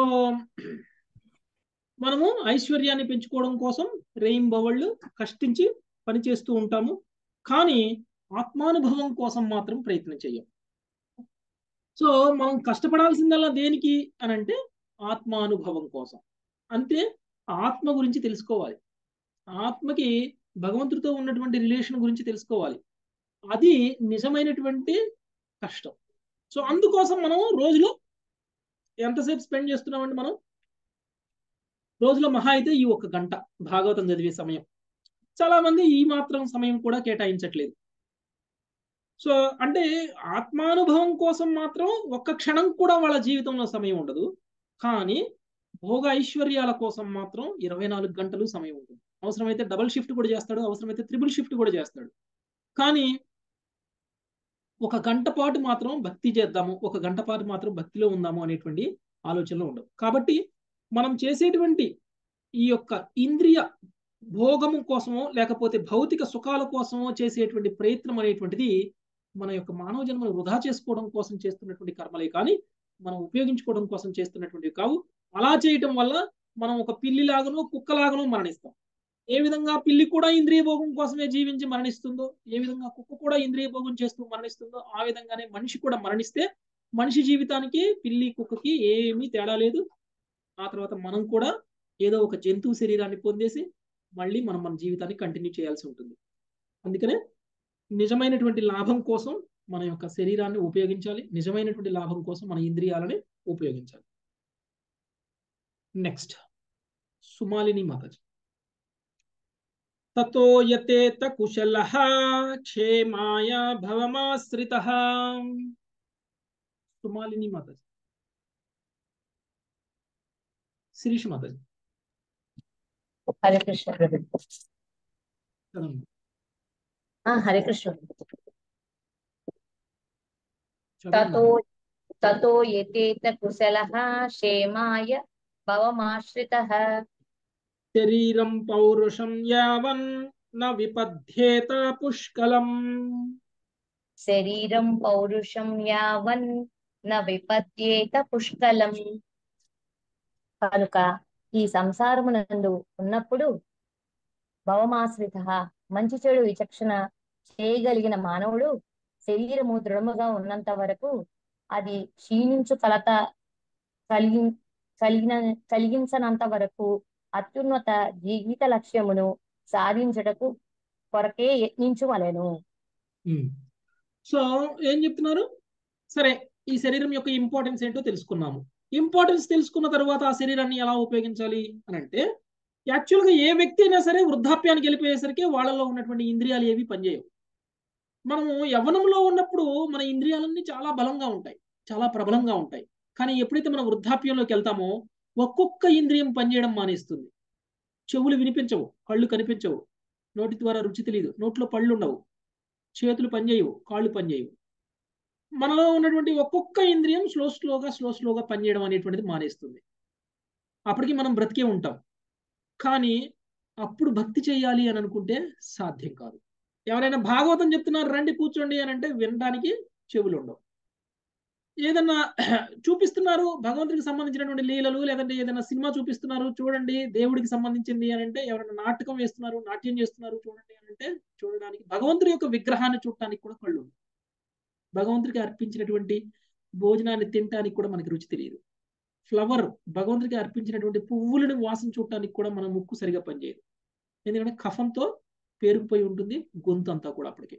మనము ఐశ్వర్యాన్ని పెంచుకోవడం కోసం రేయింబవళ్ళు కష్టించి పనిచేస్తూ ఉంటాము కానీ ఆత్మానుభవం కోసం మాత్రం ప్రయత్నం చేయం సో మనం కష్టపడాల్సిందల్లా దేనికి అని అంటే ఆత్మానుభవం కోసం అంటే ఆత్మ గురించి తెలుసుకోవాలి ఆత్మకి భగవంతుడితో ఉన్నటువంటి రిలేషన్ గురించి తెలుసుకోవాలి అది నిజమైనటువంటి కష్టం సో అందుకోసం మనం రోజులో ఎంతసేపు స్పెండ్ చేస్తున్నామండి మనం రోజులో మహా అయితే ఈ ఒక గంట భాగవతం చదివే సమయం చాలా మంది ఈ మాత్రం సమయం కూడా కేటాయించట్లేదు సో అంటే ఆత్మానుభవం కోసం మాత్రం ఒక్క క్షణం కూడా వాళ్ళ జీవితంలో సమయం ఉండదు కానీ భోగ ఐశ్వర్యాల కోసం మాత్రం ఇరవై నాలుగు గంటలు సమయం ఉంటుంది అవసరమైతే డబుల్ షిఫ్ట్ కూడా చేస్తాడు అవసరమైతే త్రిబుల్ షిఫ్ట్ కూడా చేస్తాడు కానీ ఒక గంట పాటు మాత్రం భక్తి చేద్దాము ఒక గంట పాటు మాత్రం భక్తిలో ఉందాము అనేటువంటి ఆలోచనలు ఉండవు కాబట్టి మనం చేసేటువంటి ఈ యొక్క ఇంద్రియ భోగము కోసమో లేకపోతే భౌతిక సుఖాల కోసమో చేసేటువంటి ప్రయత్నం అనేటువంటిది మన యొక్క మానవ జన్మను వృధా చేసుకోవడం కోసం చేస్తున్నటువంటి కర్మలే కానీ మనం ఉపయోగించుకోవడం కోసం చేస్తున్నటువంటివి కావు అలా చేయటం వల్ల మనం ఒక పిల్లిలాగనో కుక్కలాగనో మరణిస్తాం ఏ విధంగా పిల్లి కూడా ఇంద్రియ భోగం కోసమే జీవించి మరణిస్తుందో ఏ విధంగా కుక్క కూడా ఇంద్రియ భోగం చేస్తూ మరణిస్తుందో ఆ విధంగానే మనిషి కూడా మరణిస్తే మనిషి జీవితానికి పిల్లి కుక్కకి ఏమీ తేడా లేదు ఆ తర్వాత మనం కూడా ఏదో ఒక జంతువు శరీరాన్ని పొందేసి మళ్ళీ మనం మన జీవితాన్ని కంటిన్యూ చేయాల్సి ఉంటుంది అందుకనే నిజమైనటువంటి లాభం కోసం మన యొక్క శరీరాన్ని ఉపయోగించాలి నిజమైనటువంటి లాభం కోసం మన ఇంద్రియాలని ఉపయోగించాలి నెక్స్ట్ సుమాలిని మాతాజీ తతో యతేత కుశల క్షేమాయ భవమాశ్రిత సుమాలిని మాతాజీ శిరీష్ మాతాజీ హరే కృష్ణ ప్రభు చదవండి ఆ, హరే కృష్ణ తతో చదవండి తతో యతేత కుశలః క్షేమాయ భవమాశ్రితః శరీరం పౌరుషం యావన్ న విపద్యేత పుష్కలం శరీరం పౌరుషం యావన్ న విపత్యేత పుష్కలం కనుక ఈ సంసారమునందు ఉన్నప్పుడు భవమాశ్రిత మంచి చెడు విచక్షణ చేయగలిగిన మానవుడు శరీరము దృఢముగా ఉన్నంత వరకు అది క్షీణించు కలత కలిగి కలిగిన కలిగించనంత వరకు అత్యున్నత జీవిత లక్ష్యమును సాధించుటకు కొరకే యత్నించువలెను ఉమ్. సో ఏం చెప్తున్నారు సరే ఈ శరీరం యొక్క ఇంపార్టెన్స్ ఏంటో తెలుసుకున్నాము ఇంపార్టెన్స్ తెలుసుకున్న తర్వాత ఆ శరీరాన్ని ఎలా ఉపయోగించాలి అని అంటే యాక్చువల్గా ఏ వ్యక్తి అయినా సరే వృద్ధాప్యానికి వెళ్ళిపోయేసరికి వాళ్ళలో ఉన్నటువంటి ఇంద్రియాలు ఏవి పనిచేయవు మనము యవ్వనంలో ఉన్నప్పుడు మన ఇంద్రియాలన్నీ చాలా బలంగా ఉంటాయి చాలా ప్రబలంగా ఉంటాయి కానీ ఎప్పుడైతే మనం వృద్ధాప్యంలోకి వెళ్తామో ఒక్కొక్క ఇంద్రియం పనిచేయడం మానేస్తుంది చెవులు వినిపించవు కళ్ళు కనిపించవు నోటి ద్వారా రుచి తెలియదు నోట్లో పళ్ళు ఉండవు చేతులు పనిచేయవు కాళ్ళు పనిచేయవు మనలో ఉన్నటువంటి ఒక్కొక్క ఇంద్రియం స్లో స్లోగా స్లో స్లోగా పనిచేయడం అనేటువంటిది మానేస్తుంది అప్పటికి మనం బ్రతికే ఉంటాం కానీ అప్పుడు భక్తి చేయాలి అని అనుకుంటే సాధ్యం కాదు ఎవరైనా భాగవతం చెప్తున్నారు రండి కూర్చోండి అని అంటే వినడానికి చెవులు ఉండవు ఏదన్నా చూపిస్తున్నారు భగవంతుడికి సంబంధించినటువంటి లీలలు లేదంటే ఏదైనా సినిమా చూపిస్తున్నారు చూడండి దేవుడికి సంబంధించింది అని అంటే ఎవరైనా నాటకం వేస్తున్నారు నాట్యం చేస్తున్నారు చూడండి అని అంటే చూడడానికి భగవంతుడి యొక్క విగ్రహాన్ని చూడటానికి కూడా కళ్ళు ఉండవు. భగవంతుడికి అర్పించినటువంటి భోజనాన్ని తినటానికి కూడా మనకి రుచి తెలియదు ఫ్లవర్ భగవంతుడికి అర్పించినటువంటి పువ్వులను వాసన చూడటానికి కూడా మన ముక్కు సరిగా పనిచేయదు ఎందుకంటే కఫంతో పేరుకుపోయి ఉంటుంది గొంతు అంతా కూడా అప్పటికి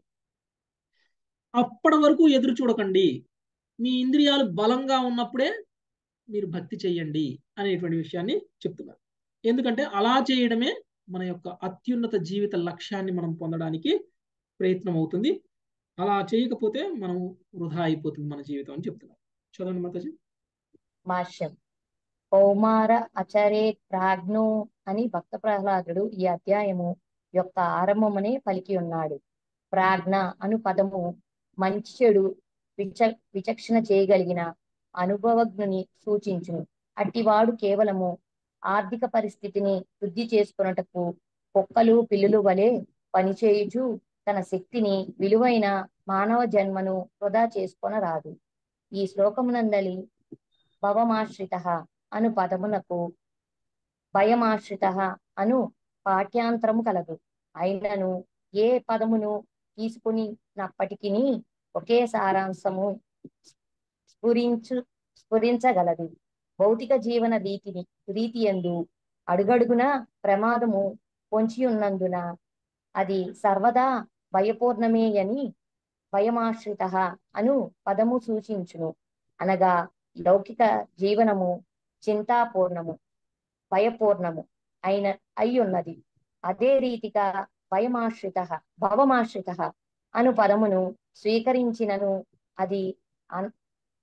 అప్పటి వరకు ఎదురు చూడకండి మీ ఇంద్రియాలు బలంగా ఉన్నప్పుడే మీరు భక్తి చెయ్యండి అనేటువంటి విషయాన్ని చెప్తున్నారు ఎందుకంటే అలా చేయడమే మన యొక్క అత్యున్నత జీవిత లక్ష్యాన్ని మనం పొందడానికి ప్రయత్నం అవుతుంది అలా చేయకపోతే మనం వృధా అయిపోతుంది మన జీవితం అని చెప్తున్నారు చదవండి మాతాజీ భాష్యం కౌమార అచరేత్ ప్రాజ్ఞో అని భక్త ప్రహ్లాదుడు ఈ అధ్యాయము యొక్క ఆరంభమనే పలికి ఉన్నాడు ప్రాజ్ఞ అను పదము మంచి చెడు విచ విచక్షణ చేయగలిగిన అనుభవజ్ఞుని సూచించును అట్టివాడు కేవలము ఆర్థిక పరిస్థితిని వృద్ధి చేసుకున్నటకు కుక్కలు పిల్లులు వలె పనిచేయుచు తన శక్తిని విలువైన మానవ జన్మను వృధా చేసుకొనరాదు ఈ శ్లోకమునందలి భవమాశ్రిత అను పదమునకు భయమాశ్రిత అను పాఠ్యాంతరము కలదు అయినను ఏ పదమును తీసుకునినప్పటికీ ఒకే సారాంశము స్ఫురించు స్ఫురించగలదు భౌతిక జీవన రీతిని రీతి ఎందు అడుగడుగున ప్రమాదము పొంచి ఉన్నందున అది సర్వదా భయపూర్ణమే అని భయమాశ్రిత అను పదము సూచించును అనగా లౌకిక జీవనము చింతాపూర్ణము భయపూర్ణము అయిన అయి ఉన్నది అదే రీతిగా భయమాశ్రిత భవమాశ్రిత అను పదమును స్వీకరించినను అది అన్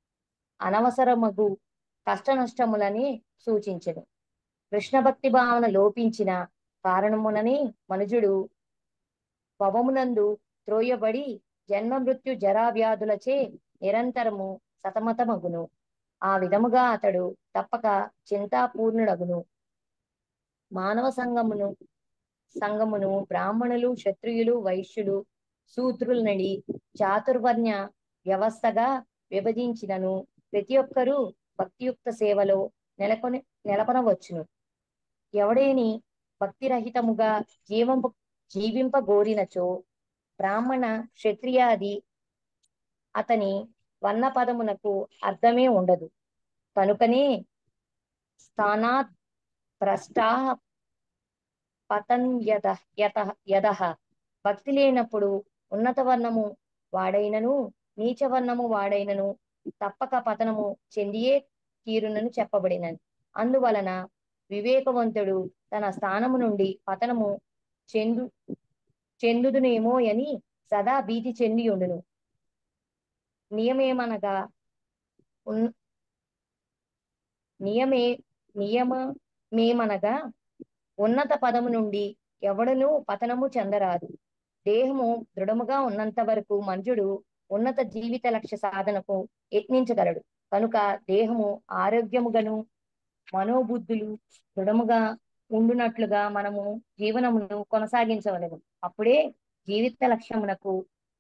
అనవసరమగు కష్ట నష్టములని సూచించను కృష్ణ భక్తి భావన లోపించిన కారణముననే మనుజుడు భవమునందు త్రోయబడి జన్మ మృత్యు జరా వ్యాధులచే నిరంతరము సతమతమగును ఆ విధముగా అతడు తప్పక చింతాపూర్ణుడగును మానవ సంఘమును సంఘమును బ్రాహ్మణులు క్షత్రియులు వైశ్యులు శూద్రులనడి చాతుర్వర్ణ్య వ్యవస్థగా విభజించినను ప్రతి ఒక్కరూ భక్తియుక్త సేవలో నెలకొని నెలకొనవచ్చును ఎవడేని భక్తిరహితముగా జీవం జీవింపగోరినచో బ్రాహ్మణ క్షత్రియాది అతని వర్ణ పదమునకు అర్థమే ఉండదు కనుకనే స్థానాత్ భ్రష్టా పతన్ యత యత యదః భక్తి లేనప్పుడు ఉన్నత వర్ణము వాడైనను నీచవర్ణము వాడైనను తప్పక పతనము చెందియే తీరునను చెప్పబడినది అందువలన వివేకవంతుడు తన స్థానము నుండి పతనము చెందు చెందుదునేమో అని సదా భీతి చెంది ఉండును నియమేమనగా ఉన్ నియమే నియమమేమనగా ఉన్నత పదము నుండి ఎవడను పతనము చెందరాదు దేహము దృఢముగా ఉన్నంత వరకు మనుషుడు ఉన్నత జీవిత లక్ష్య సాధనకు యత్నించగలడు కనుక దేహము ఆరోగ్యముగాను మనోబుద్ధులు దృఢముగా ఉండునట్లుగా మనము జీవనమును కొనసాగించవలెను అప్పుడే జీవిత లక్ష్యమునకు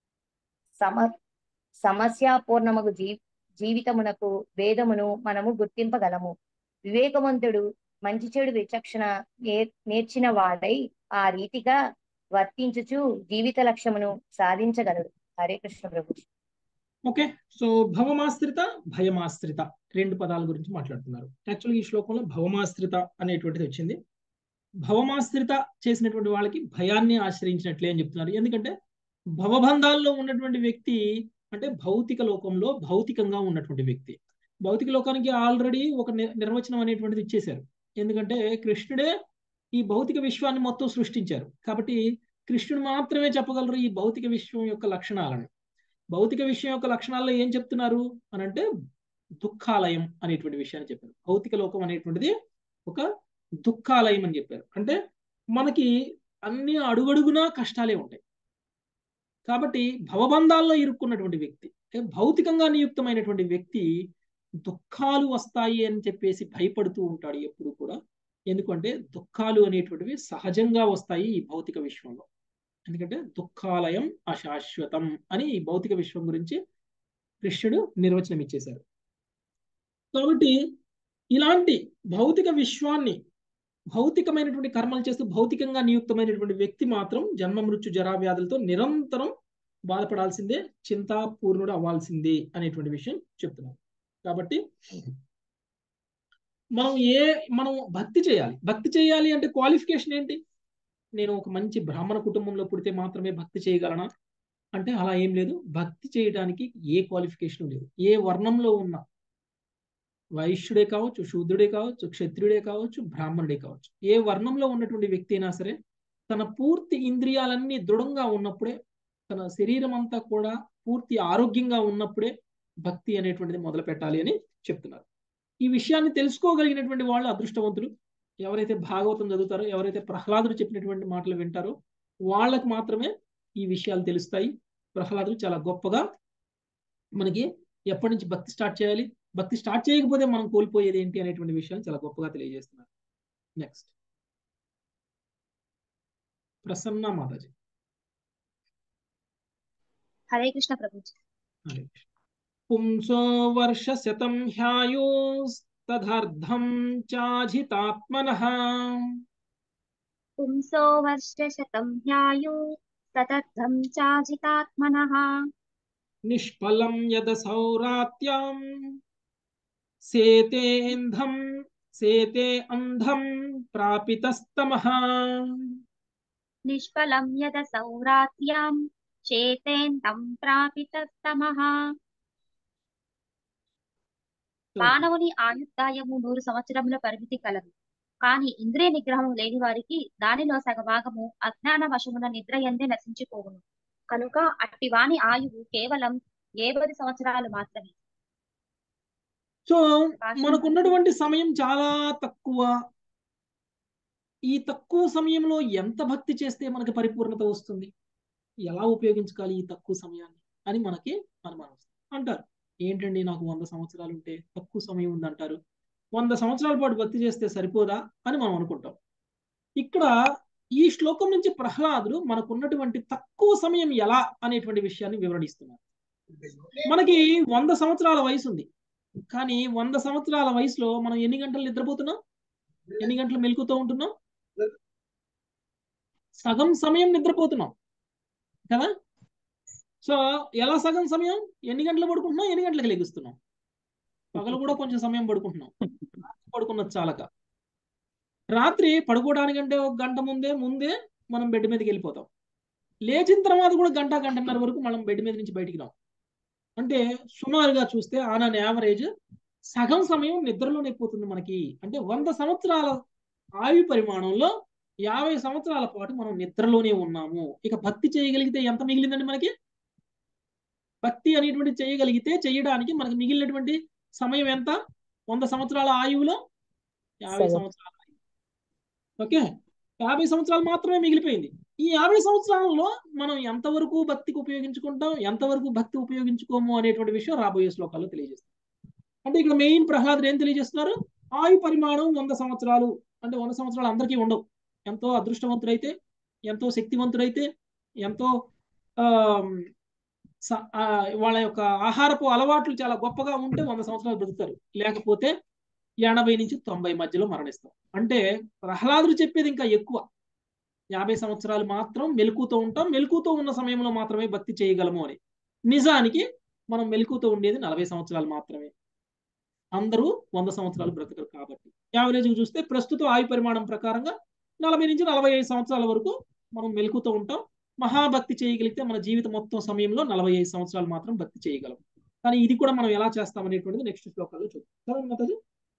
సమ సమస్యాపూర్ణముగు జీ జీవితమునకు భేదమును మనము గుర్తింపగలము వివేకవంతుడు మంచి చెడు విచక్షణ నే- నేర్చిన వాడై ఆ రీతిగా వర్తించుచు జీవిత లక్ష్యమును సాధించగలడు హరే కృష్ణ ప్రభు ఓకే సో భవమాశ్రిత భయమాశ్రిత రెండు పదాల గురించి మాట్లాడుతున్నారు యాక్చువల్గా ఈ శ్లోకంలో భవమాశ్రిత అనేటువంటిది వచ్చింది భవమాశ్రిత చేసినటువంటి వాళ్ళకి భయాన్ని ఆశ్రయించినట్లే అని చెప్తున్నారు ఎందుకంటే భవబంధాల్లో ఉన్నటువంటి వ్యక్తి అంటే భౌతిక లోకంలో భౌతికంగా ఉన్నటువంటి వ్యక్తి భౌతిక లోకానికి ఆల్రెడీ ఒక ని- నిర్వచనం అనేటువంటిది ఇచ్చేశారు ఎందుకంటే కృష్ణుడే ఈ భౌతిక విశ్వాన్ని మొత్తం సృష్టించారు కాబట్టి కృష్ణుడు మాత్రమే చెప్పగలరు ఈ భౌతిక విశ్వం యొక్క లక్షణాలను భౌతిక విషయం యొక్క లక్షణాల్లో ఏం చెప్తున్నారు అని అంటే దుఃఖాలయం అనేటువంటి విషయాన్ని చెప్పారు భౌతిక లోకం అనేటువంటిది ఒక దుఃఖాలయం అని చెప్పారు అంటే మనకి అన్ని అడుగడుగునా కష్టాలే ఉంటాయి కాబట్టి భవబంధాల్లో ఇరుక్కున్నటువంటి వ్యక్తి అంటే భౌతికంగా నియుక్తమైనటువంటి వ్యక్తి దుఃఖాలు వస్తాయి అని చెప్పేసి భయపడుతూ ఉంటాడు ఎప్పుడు కూడా ఎందుకంటే దుఃఖాలు అనేటువంటివి సహజంగా వస్తాయి ఈ భౌతిక విశ్వంలో ఎందుకంటే దుఃఖాలయం అశాశ్వతం అని ఈ భౌతిక విశ్వం గురించి కృష్ణుడు నిర్వచనం ఇచ్చేశారు కాబట్టి ఇలాంటి భౌతిక విశ్వాన్ని భౌతికమైనటువంటి కర్మలు చేస్తూ భౌతికంగా నియుక్తమైనటువంటి వ్యక్తి మాత్రం జన్మ మృత్యు జరా వ్యాధులతో నిరంతరం బాధపడాల్సిందే చింతాపూర్ణుడు అవ్వాల్సిందే అనేటువంటి విషయం చెప్తున్నారు కాబట్టి మనం ఏ మనం భక్తి చేయాలి భక్తి చేయాలి అంటే క్వాలిఫికేషన్ ఏంటి నేను ఒక మంచి బ్రాహ్మణ కుటుంబంలో పుడితే మాత్రమే భక్తి చేయగలనా అంటే అలా ఏం లేదు భక్తి చేయడానికి ఏ క్వాలిఫికేషన్ లేదు ఏ వర్ణంలో ఉన్నా వైశ్యుడే కావచ్చు శూద్రుడే కావచ్చు క్షత్రియుడే కావచ్చు బ్రాహ్మణుడే కావచ్చు ఏ వర్ణంలో ఉన్నటువంటి వ్యక్తి అయినా సరే తన పూర్తి ఇంద్రియాలన్నీ దృఢంగా ఉన్నప్పుడే తన శరీరం అంతా కూడా పూర్తి ఆరోగ్యంగా ఉన్నప్పుడే భక్తి అనేటువంటిది మొదలు పెట్టాలి అని చెప్తున్నారు ఈ విషయాన్ని తెలుసుకోగలిగినటువంటి వాళ్ళు అదృష్టవంతులు ఎవరైతే భాగవతం చదువుతారో ఎవరైతే ప్రహ్లాదుడు చెప్పినటువంటి మాటలు వింటారో వాళ్ళకు మాత్రమే ఈ విషయాలు తెలుస్తాయి ప్రహ్లాదుడు చాలా గొప్పగా మనకి ఎప్పటి నుంచి భక్తి స్టార్ట్ చేయాలి భక్తి స్టార్ట్ చేయకపోతే మనం కోల్పోయేది ఏంటి అనేటువంటి విషయాలు చాలా గొప్పగా తెలియజేస్తున్నారు నెక్స్ట్ ప్రసన్న మాతాజీ హరే కృష్ణ ప్రభుజీ హరే కృష్ణ. పుంసో వర్ష శతం హ్యాయోస్తదర్థం చాజితాత్మనః పుంసో వర్షశతం ధ్యాయు తదర్థం చాజితాత్మనః నిష్ఫలం యదసౌరాత్యం సేతేంధం సేతే అంధం ప్రాపితస్తమః నిష్ఫలం యద సౌరాత్యాం చేతేంతం ప్రాపితస్తమః మానవుని ఆయుర్దాయము నూరు సంవత్సరముల పరిమితి కలదు కాని ఇంద్రియ నిగ్రహం లేని వారికి దానిలో సగభాగము అజ్ఞాన వశమున నిద్ర ఎందే నశించిపోవును కనుక అట్టి వాని ఆయువు కేవలం ఏబది సంవత్సరాలు మాత్రమే సో మనకున్నటువంటి సమయం చాలా తక్కువ ఈ తక్కువ సమయంలో ఎంత భక్తి చేస్తే మనకి పరిపూర్ణత వస్తుంది ఎలా ఉపయోగించుకోవాలి ఈ తక్కువ సమయాన్ని అని మనకి అనుమానం వస్తుంది అంటారు ఏంటండి నాకు వంద సంవత్సరాలు ఉంటే తక్కువ సమయం ఉంది అంటారు వంద సంవత్సరాల పాటు భక్తి చేస్తే సరిపోదా అని మనం అనుకుంటాం ఇక్కడ ఈ శ్లోకం నుంచి ప్రహ్లాదుడు మనకున్నటువంటి తక్కువ సమయం ఎలా అనేటువంటి విషయాన్ని వివరణిస్తున్నారు మనకి వంద సంవత్సరాల వయసు ఉంది కానీ వంద సంవత్సరాల వయసులో మనం ఎన్ని గంటలు నిద్రపోతున్నాం ఎన్ని గంటలు మెలుకుతూ ఉంటున్నాం సగం సమయం నిద్రపోతున్నాం కదా సో ఎలా సగం సమయం ఎన్ని గంటలు పడుకుంటున్నాం ఎన్ని గంటలకు లెగుస్తున్నాం పగలు కూడా కొంచెం సమయం పడుకుంటున్నాం పడుకున్నది చాలక రాత్రి పడుకోవడానికంటే ఒక గంట ముందే ముందే మనం బెడ్ మీదకి వెళ్ళిపోతాం లేచిన తర్వాత కూడా గంట గంటన్నర వరకు మనం బెడ్ మీద నుంచి బయటికి రాం అంటే సుమారుగా చూస్తే ఆన్ అన్ యావరేజ్ సగం సమయం నిద్రలోనే పోతుంది మనకి అంటే వంద సంవత్సరాల ఆయు పరిమాణంలో యాభై సంవత్సరాల పాటు మనం నిద్రలోనే ఉన్నాము ఇక భక్తి చేయగలిగితే ఎంత మిగిలిందండి మనకి భక్తి అనేటువంటి చేయగలిగితే చేయడానికి మనకి మిగిలినటువంటి సమయం ఎంత వంద సంవత్సరాల ఆయువులో యాభై సగం. సంవత్సరాల ఆయువు. ఓకే యాభై సంవత్సరాలు మాత్రమే మిగిలిపోయింది ఈ యాభై సంవత్సరాలలో మనం ఎంతవరకు భక్తికి ఉపయోగించుకుంటాం ఎంతవరకు భక్తి ఉపయోగించుకోము అనేటువంటి విషయం రాబోయే శ్లోకాల్లో తెలియజేస్తాం అంటే ఇక్కడ మెయిన్ ప్రహ్లాదుడు ఏం తెలియజేస్తున్నారు ఆయు పరిమాణం వంద సంవత్సరాలు అంటే వంద సంవత్సరాలు అందరికీ ఉండవు ఎంతో అదృష్టవంతుడైతే ఎంతో శక్తివంతుడైతే ఎంతో ఆ, స- ఆ, వాళ్ళ యొక్క ఆహారపు అలవాట్లు చాలా గొప్పగా ఉంటే వంద సంవత్సరాలు బ్రతుకుతారు లేకపోతే ఎనభై నుంచి తొంభై మధ్యలో మరణిస్తాం అంటే ప్రహ్లాదుడు చెప్పేది ఇంకా ఎక్కువ యాభై సంవత్సరాలు మాత్రం మెలకుతో ఉంటాం మెలకుతో ఉన్న సమయంలో మాత్రమే భక్తి చేయగలము అని నిజానికి మనం మెలకుతో ఉండేది నలభై సంవత్సరాలు మాత్రమే అందరూ వంద సంవత్సరాలు బ్రతకరు కాబట్టి యావరేజ్ చూస్తే ప్రస్తుత ఆయు పరిమాణం ప్రకారంగా నలభై నుంచి నలభై ఐదు సంవత్సరాల వరకు మనం మెలకుతో ఉంటాం మహాభక్తి చేయగలిగితే మన జీవితం మొత్తం సమయంలో నలభై ఐదు సంవత్సరాలు మాత్రం భక్తి చేయగలం కానీ ఇది కూడా మనం ఎలా చేస్తాం అనేటువంటిది నెక్స్ట్ శ్లోకాల్లో చూద్దాం చదవండి మాతాజీ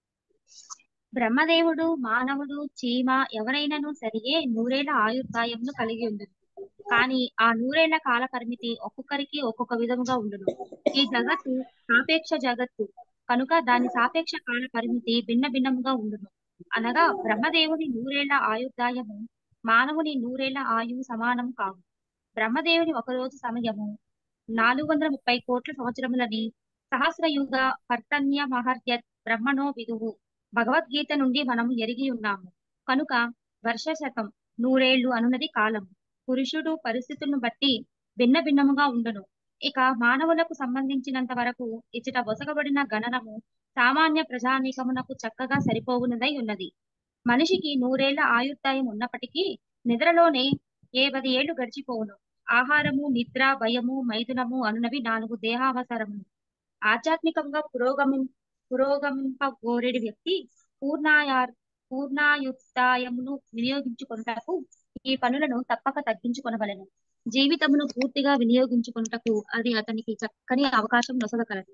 బ్రహ్మదేవుడు మానవుడు చీమ ఎవరైనాను సరియే నూరేళ్ల ఆయుర్దాయంను కలిగి ఉండును కానీ ఆ నూరేళ్ల కాల పరిమితి ఒక్కొక్కరికి ఒక్కొక్క విధముగా ఉండును ఈ జగత్తు సాపేక్ష జగత్తు కనుక దాని సాపేక్ష కాల పరిమితి భిన్న భిన్నముగా ఉండును అనగా బ్రహ్మదేవుని నూరేళ్ల ఆయుర్దాయము మానవుని నూరేళ్ల ఆయువు సమానం కావు బ్రహ్మదేవుని ఒకరోజు సమయము నాలుగు వందల ముప్పై కోట్ల సంవత్సరములని సహస్రయుగ కర్తన్య మహర్యత్ బ్రహ్మణో విదువు భగవద్గీత నుండి మనము ఎరిగి ఉన్నాము కనుక వర్ష శతం నూరేళ్లు అనున్నది కాలం పురుషుడు పరిస్థితులను బట్టి భిన్న భిన్నముగా ఉండును ఇక మానవులకు సంబంధించినంత వరకు ఇచ్చట వసగబడిన గణనము సామాన్య ప్రజానీకమునకు చక్కగా సరిపోవునదై ఉన్నది మనిషికి నూరేళ్ల ఆయుర్దాయం ఉన్నప్పటికీ నిద్రలోనే ఏ పది ఏళ్లు గడిచిపోవును ఆహారము నిద్ర భయము మైథునము అనునవి నాలుగు దేహావసరములు ఆధ్యాత్మికంగా పురోగమి పురోగమింపగోరెడి వ్యక్తి పూర్ణాయార్ పూర్ణాయుక్తాయమును వినియోగించుకొనుటకు ఈ పనులను తప్పక తగ్గించుకొనవలెను జీవితమును పూర్తిగా వినియోగించుకొనుటకు అది అతనికి చక్కని అవకాశం నొసగగలదు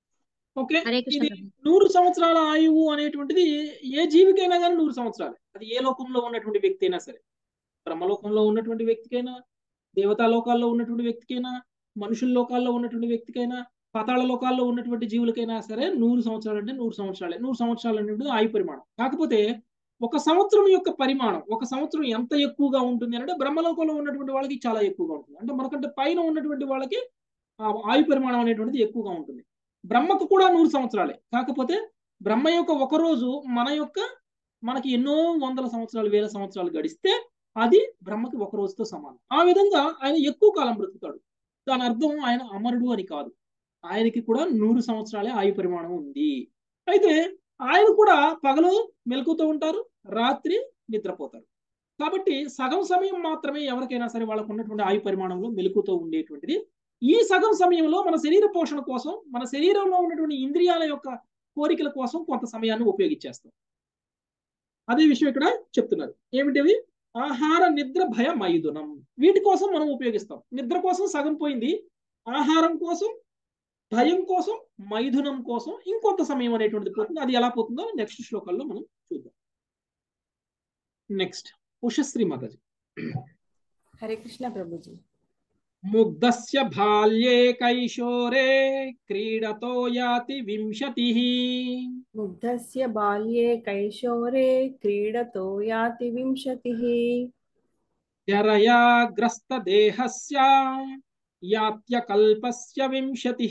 ఓకే హరే కృష్ణ ఇది ప్రభు. నూరు సంవత్సరాల ఆయువు అనేటువంటిది ఏ జీవికైనా కానీ నూరు సంవత్సరాలు అది ఏ లోకంలో ఉన్నటువంటి వ్యక్తి అయినా సరే బ్రహ్మలోకంలో ఉన్నటువంటి వ్యక్తికైనా దేవతా లోకాల్లో ఉన్నటువంటి వ్యక్తికైనా మనుషుల లోకాల్లో ఉన్నటువంటి వ్యక్తికైనా పాతాళ లోకాల్లో ఉన్నటువంటి జీవులకైనా సరే నూరు సంవత్సరాలు అంటే నూరు సంవత్సరాలే నూరు సంవత్సరాలు అనేటువంటి ఆయు పరిమాణం కాకపోతే ఒక సంవత్సరం యొక్క పరిమాణం ఒక సంవత్సరం ఎంత ఎక్కువగా ఉంటుంది అంటే బ్రహ్మలోకంలో ఉన్నటువంటి వాళ్ళకి చాలా ఎక్కువగా ఉంటుంది అంటే మనకంటే పైన ఉన్నటువంటి వాళ్ళకి ఆ ఆయు పరిమాణం అనేటువంటిది ఎక్కువగా ఉంటుంది బ్రహ్మకు కూడా నూరు సంవత్సరాలే కాకపోతే బ్రహ్మ యొక్క ఒక రోజు మన యొక్క మనకి ఎన్నో వందల సంవత్సరాలు వేల సంవత్సరాలు గడిస్తే అది బ్రహ్మకి ఒక రోజుతో సమానం ఆ విధంగా ఆయన ఎక్కువ కాలం బ్రతుకుతాడు దాని అర్థం ఆయన అమరుడు అని కాదు ఆయనకి కూడా నూరు సంవత్సరాలే ఆయు పరిమాణం ఉంది అయితే ఆయన కూడా పగలు మెలకుతూ ఉంటారు రాత్రి నిద్రపోతారు కాబట్టి సగం సమయం మాత్రమే ఎవరికైనా సరే వాళ్ళకు ఉన్నటువంటి ఆయు పరిమాణంలో మెలకుతూ ఉండేటువంటిది ఈ సగం సమయంలో మన శరీర పోషణ కోసం మన శరీరంలో ఉన్నటువంటి ఇంద్రియాల యొక్క కోరికల కోసం కొంత సమయాన్ని ఉపయోగించేస్తాం అదే విషయం ఇక్కడ చెప్తున్నారు ఏమిటివి ఆహార నిద్ర భయ మైథునం వీటి కోసం మనం ఉపయోగిస్తాం నిద్ర కోసం సగం పోయింది ఆహారం కోసం భయం కోసం మైథునం కోసం ఇంకొంత సమయం అనేటువంటిది పోతుంది అది ఎలా పోతుందో నెక్స్ట్ శ్లోకాల్లో మనం చూద్దాం నెక్స్ట్ ఉషశ్రీ మాతాజీ హరే కృష్ణ ప్రభుజీ ముగ్ధస్య బాల్యే కైశోరే క్రీడతో యాతి వింశతి ముగ్ధస్య బాల్యే కైశోరే క్రీడతో యాతి వింశతిః జరయా గ్రస్త దేహస్య యాత్యకల్పస్య వింశతి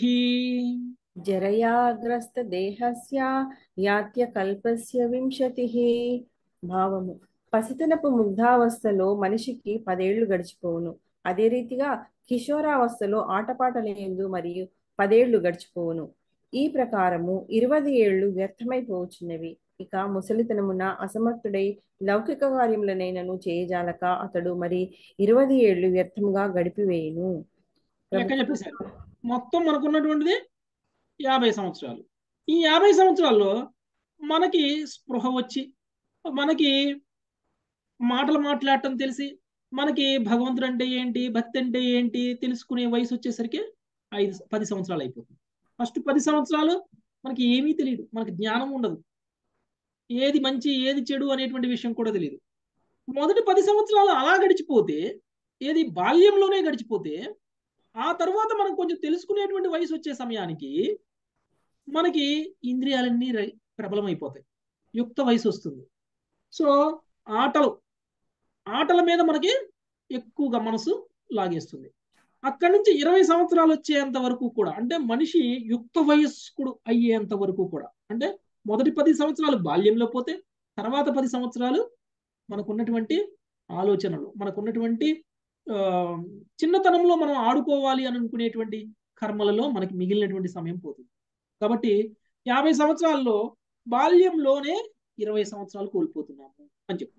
జరయాగ్రస్త దేహస్య యాత్యకల్పస్య వింశతిః భావము పసితనపు ముగ్ధావస్థలో మనిషికి పదేళ్లు గడిచిపోవును అదే రీతిగా కిషోరావస్థలో ఆటపాటలందు మరియు పదేళ్లు గడిచిపోవును ఈ ప్రకారము ఇరవై ఏళ్లు వ్యర్థమైపోవచ్చున్నవి ఇక ముసలితనమున అసమర్థుడై లౌకిక కార్యములనైనను చేయజాలక అతడు మరి ఇరవై ఏళ్లు వ్యర్థముగా గడిపివేయును లెక్క చెప్పేశారు మొత్తం మనకున్నటువంటిది యాభై సంవత్సరాలు ఈ యాభై సంవత్సరాల్లో మనకి స్పృహ వచ్చి మనకి మాటలు మాట్లాడటం తెలిసి మనకి భగవంతుడు అంటే ఏంటి భక్తి అంటే ఏంటి తెలుసుకునే వయసు వచ్చేసరికి ఐదు పది సంవత్సరాలు అయిపోతుంది ఫస్ట్ పది సంవత్సరాలు మనకి ఏమీ తెలియదు మనకి జ్ఞానం ఉండదు ఏది మంచి ఏది చెడు అనేటువంటి విషయం కూడా తెలియదు మొదటి పది సంవత్సరాలు అలా గడిచిపోతే ఏది బాల్యంలోనే గడిచిపోతే ఆ తర్వాత మనం కొంచెం తెలుసుకునేటువంటి వయసు వచ్చే సమయానికి మనకి ఇంద్రియాలన్నీ రై- ప్రబలమైపోతాయి యుక్త వయసు వస్తుంది సో ఆటలు ఆటల మీద మనకి ఎక్కువగా మనసు లాగేస్తుంది అక్కడి నుంచి ఇరవై సంవత్సరాలు వచ్చేంత వరకు కూడా అంటే మనిషి యుక్త వయస్కుడు అయ్యేంత వరకు కూడా అంటే మొదటి పది సంవత్సరాలు బాల్యంలో పోతే తర్వాత పది సంవత్సరాలు మనకున్నటువంటి ఆలోచనలు మనకున్నటువంటి ఆ, చిన్నతనంలో మనం ఆడుకోవాలి అని అనుకునేటువంటి కర్మలలో మనకి మిగిలినటువంటి సమయం పోతుంది కాబట్టి యాభై సంవత్సరాల్లో బాల్యంలోనే ఇరవై సంవత్సరాలు కోల్పోతున్నాము అని చెప్తున్నాం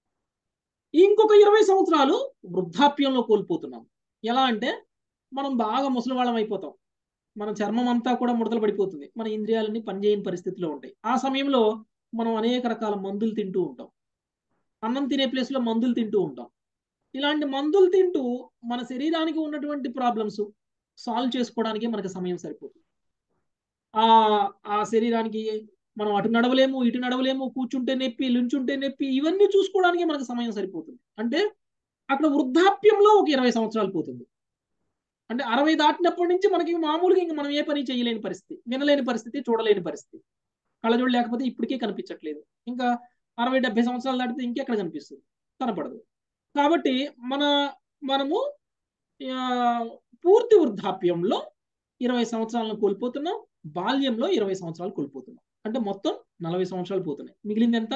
ఇంకొక ఇరవై సంవత్సరాలు వృద్ధాప్యంలో కోల్పోతున్నాం ఎలా అంటే మనం బాగా ముసలివాళ్ళం అయిపోతాం మన చర్మం అంతా కూడా ముడతలు పడిపోతుంది మన ఇంద్రియాలన్నీ పనిచేయని పరిస్థితిలో ఉంటాయి ఆ సమయంలో మనం అనేక రకాల మందులు తింటూ ఉంటాం అన్నం తినే ప్లేస్ లో మందులు తింటూ ఉంటాం ఇలాంటి మందులు తింటూ మన శరీరానికి ఉన్నటువంటి ప్రాబ్లమ్స్ సాల్వ్ చేసుకోవడానికి మనకి సమయం సరిపోతుంది ఆ ఆ శరీరానికి మనం అటు నడవలేము ఇటు నడవలేము కూర్చుంటే నొప్పి లుంచుంటే నొప్పి ఇవన్నీ చూసుకోవడానికి మనకు సమయం సరిపోతుంది అంటే అక్కడ వృద్ధాప్యంలో ఒక ఇరవై సంవత్సరాలు పోతుంది అంటే అరవై దాటినప్పటి నుంచి మనకి మామూలుగా ఇంకా మనం ఏ పని చేయలేని పరిస్థితి వినలేని పరిస్థితి చూడలేని పరిస్థితి కళ్ళజోడు లేకపోతే ఇప్పటికే కనిపించట్లేదు ఇంకా అరవై డెబ్బై సంవత్సరాలు దాటితే ఇంకెక్కడ కనిపిస్తుంది కనపడదు కాబట్టి మన మనము ఆ, పూర్తి వృద్ధాప్యంలో ఇరవై సంవత్సరాలను కోల్పోతున్నాం బాల్యంలో ఇరవై సంవత్సరాలు కోల్పోతున్నాం అంటే మొత్తం నలభై సంవత్సరాలు పోతున్నాయి మిగిలింది ఎంత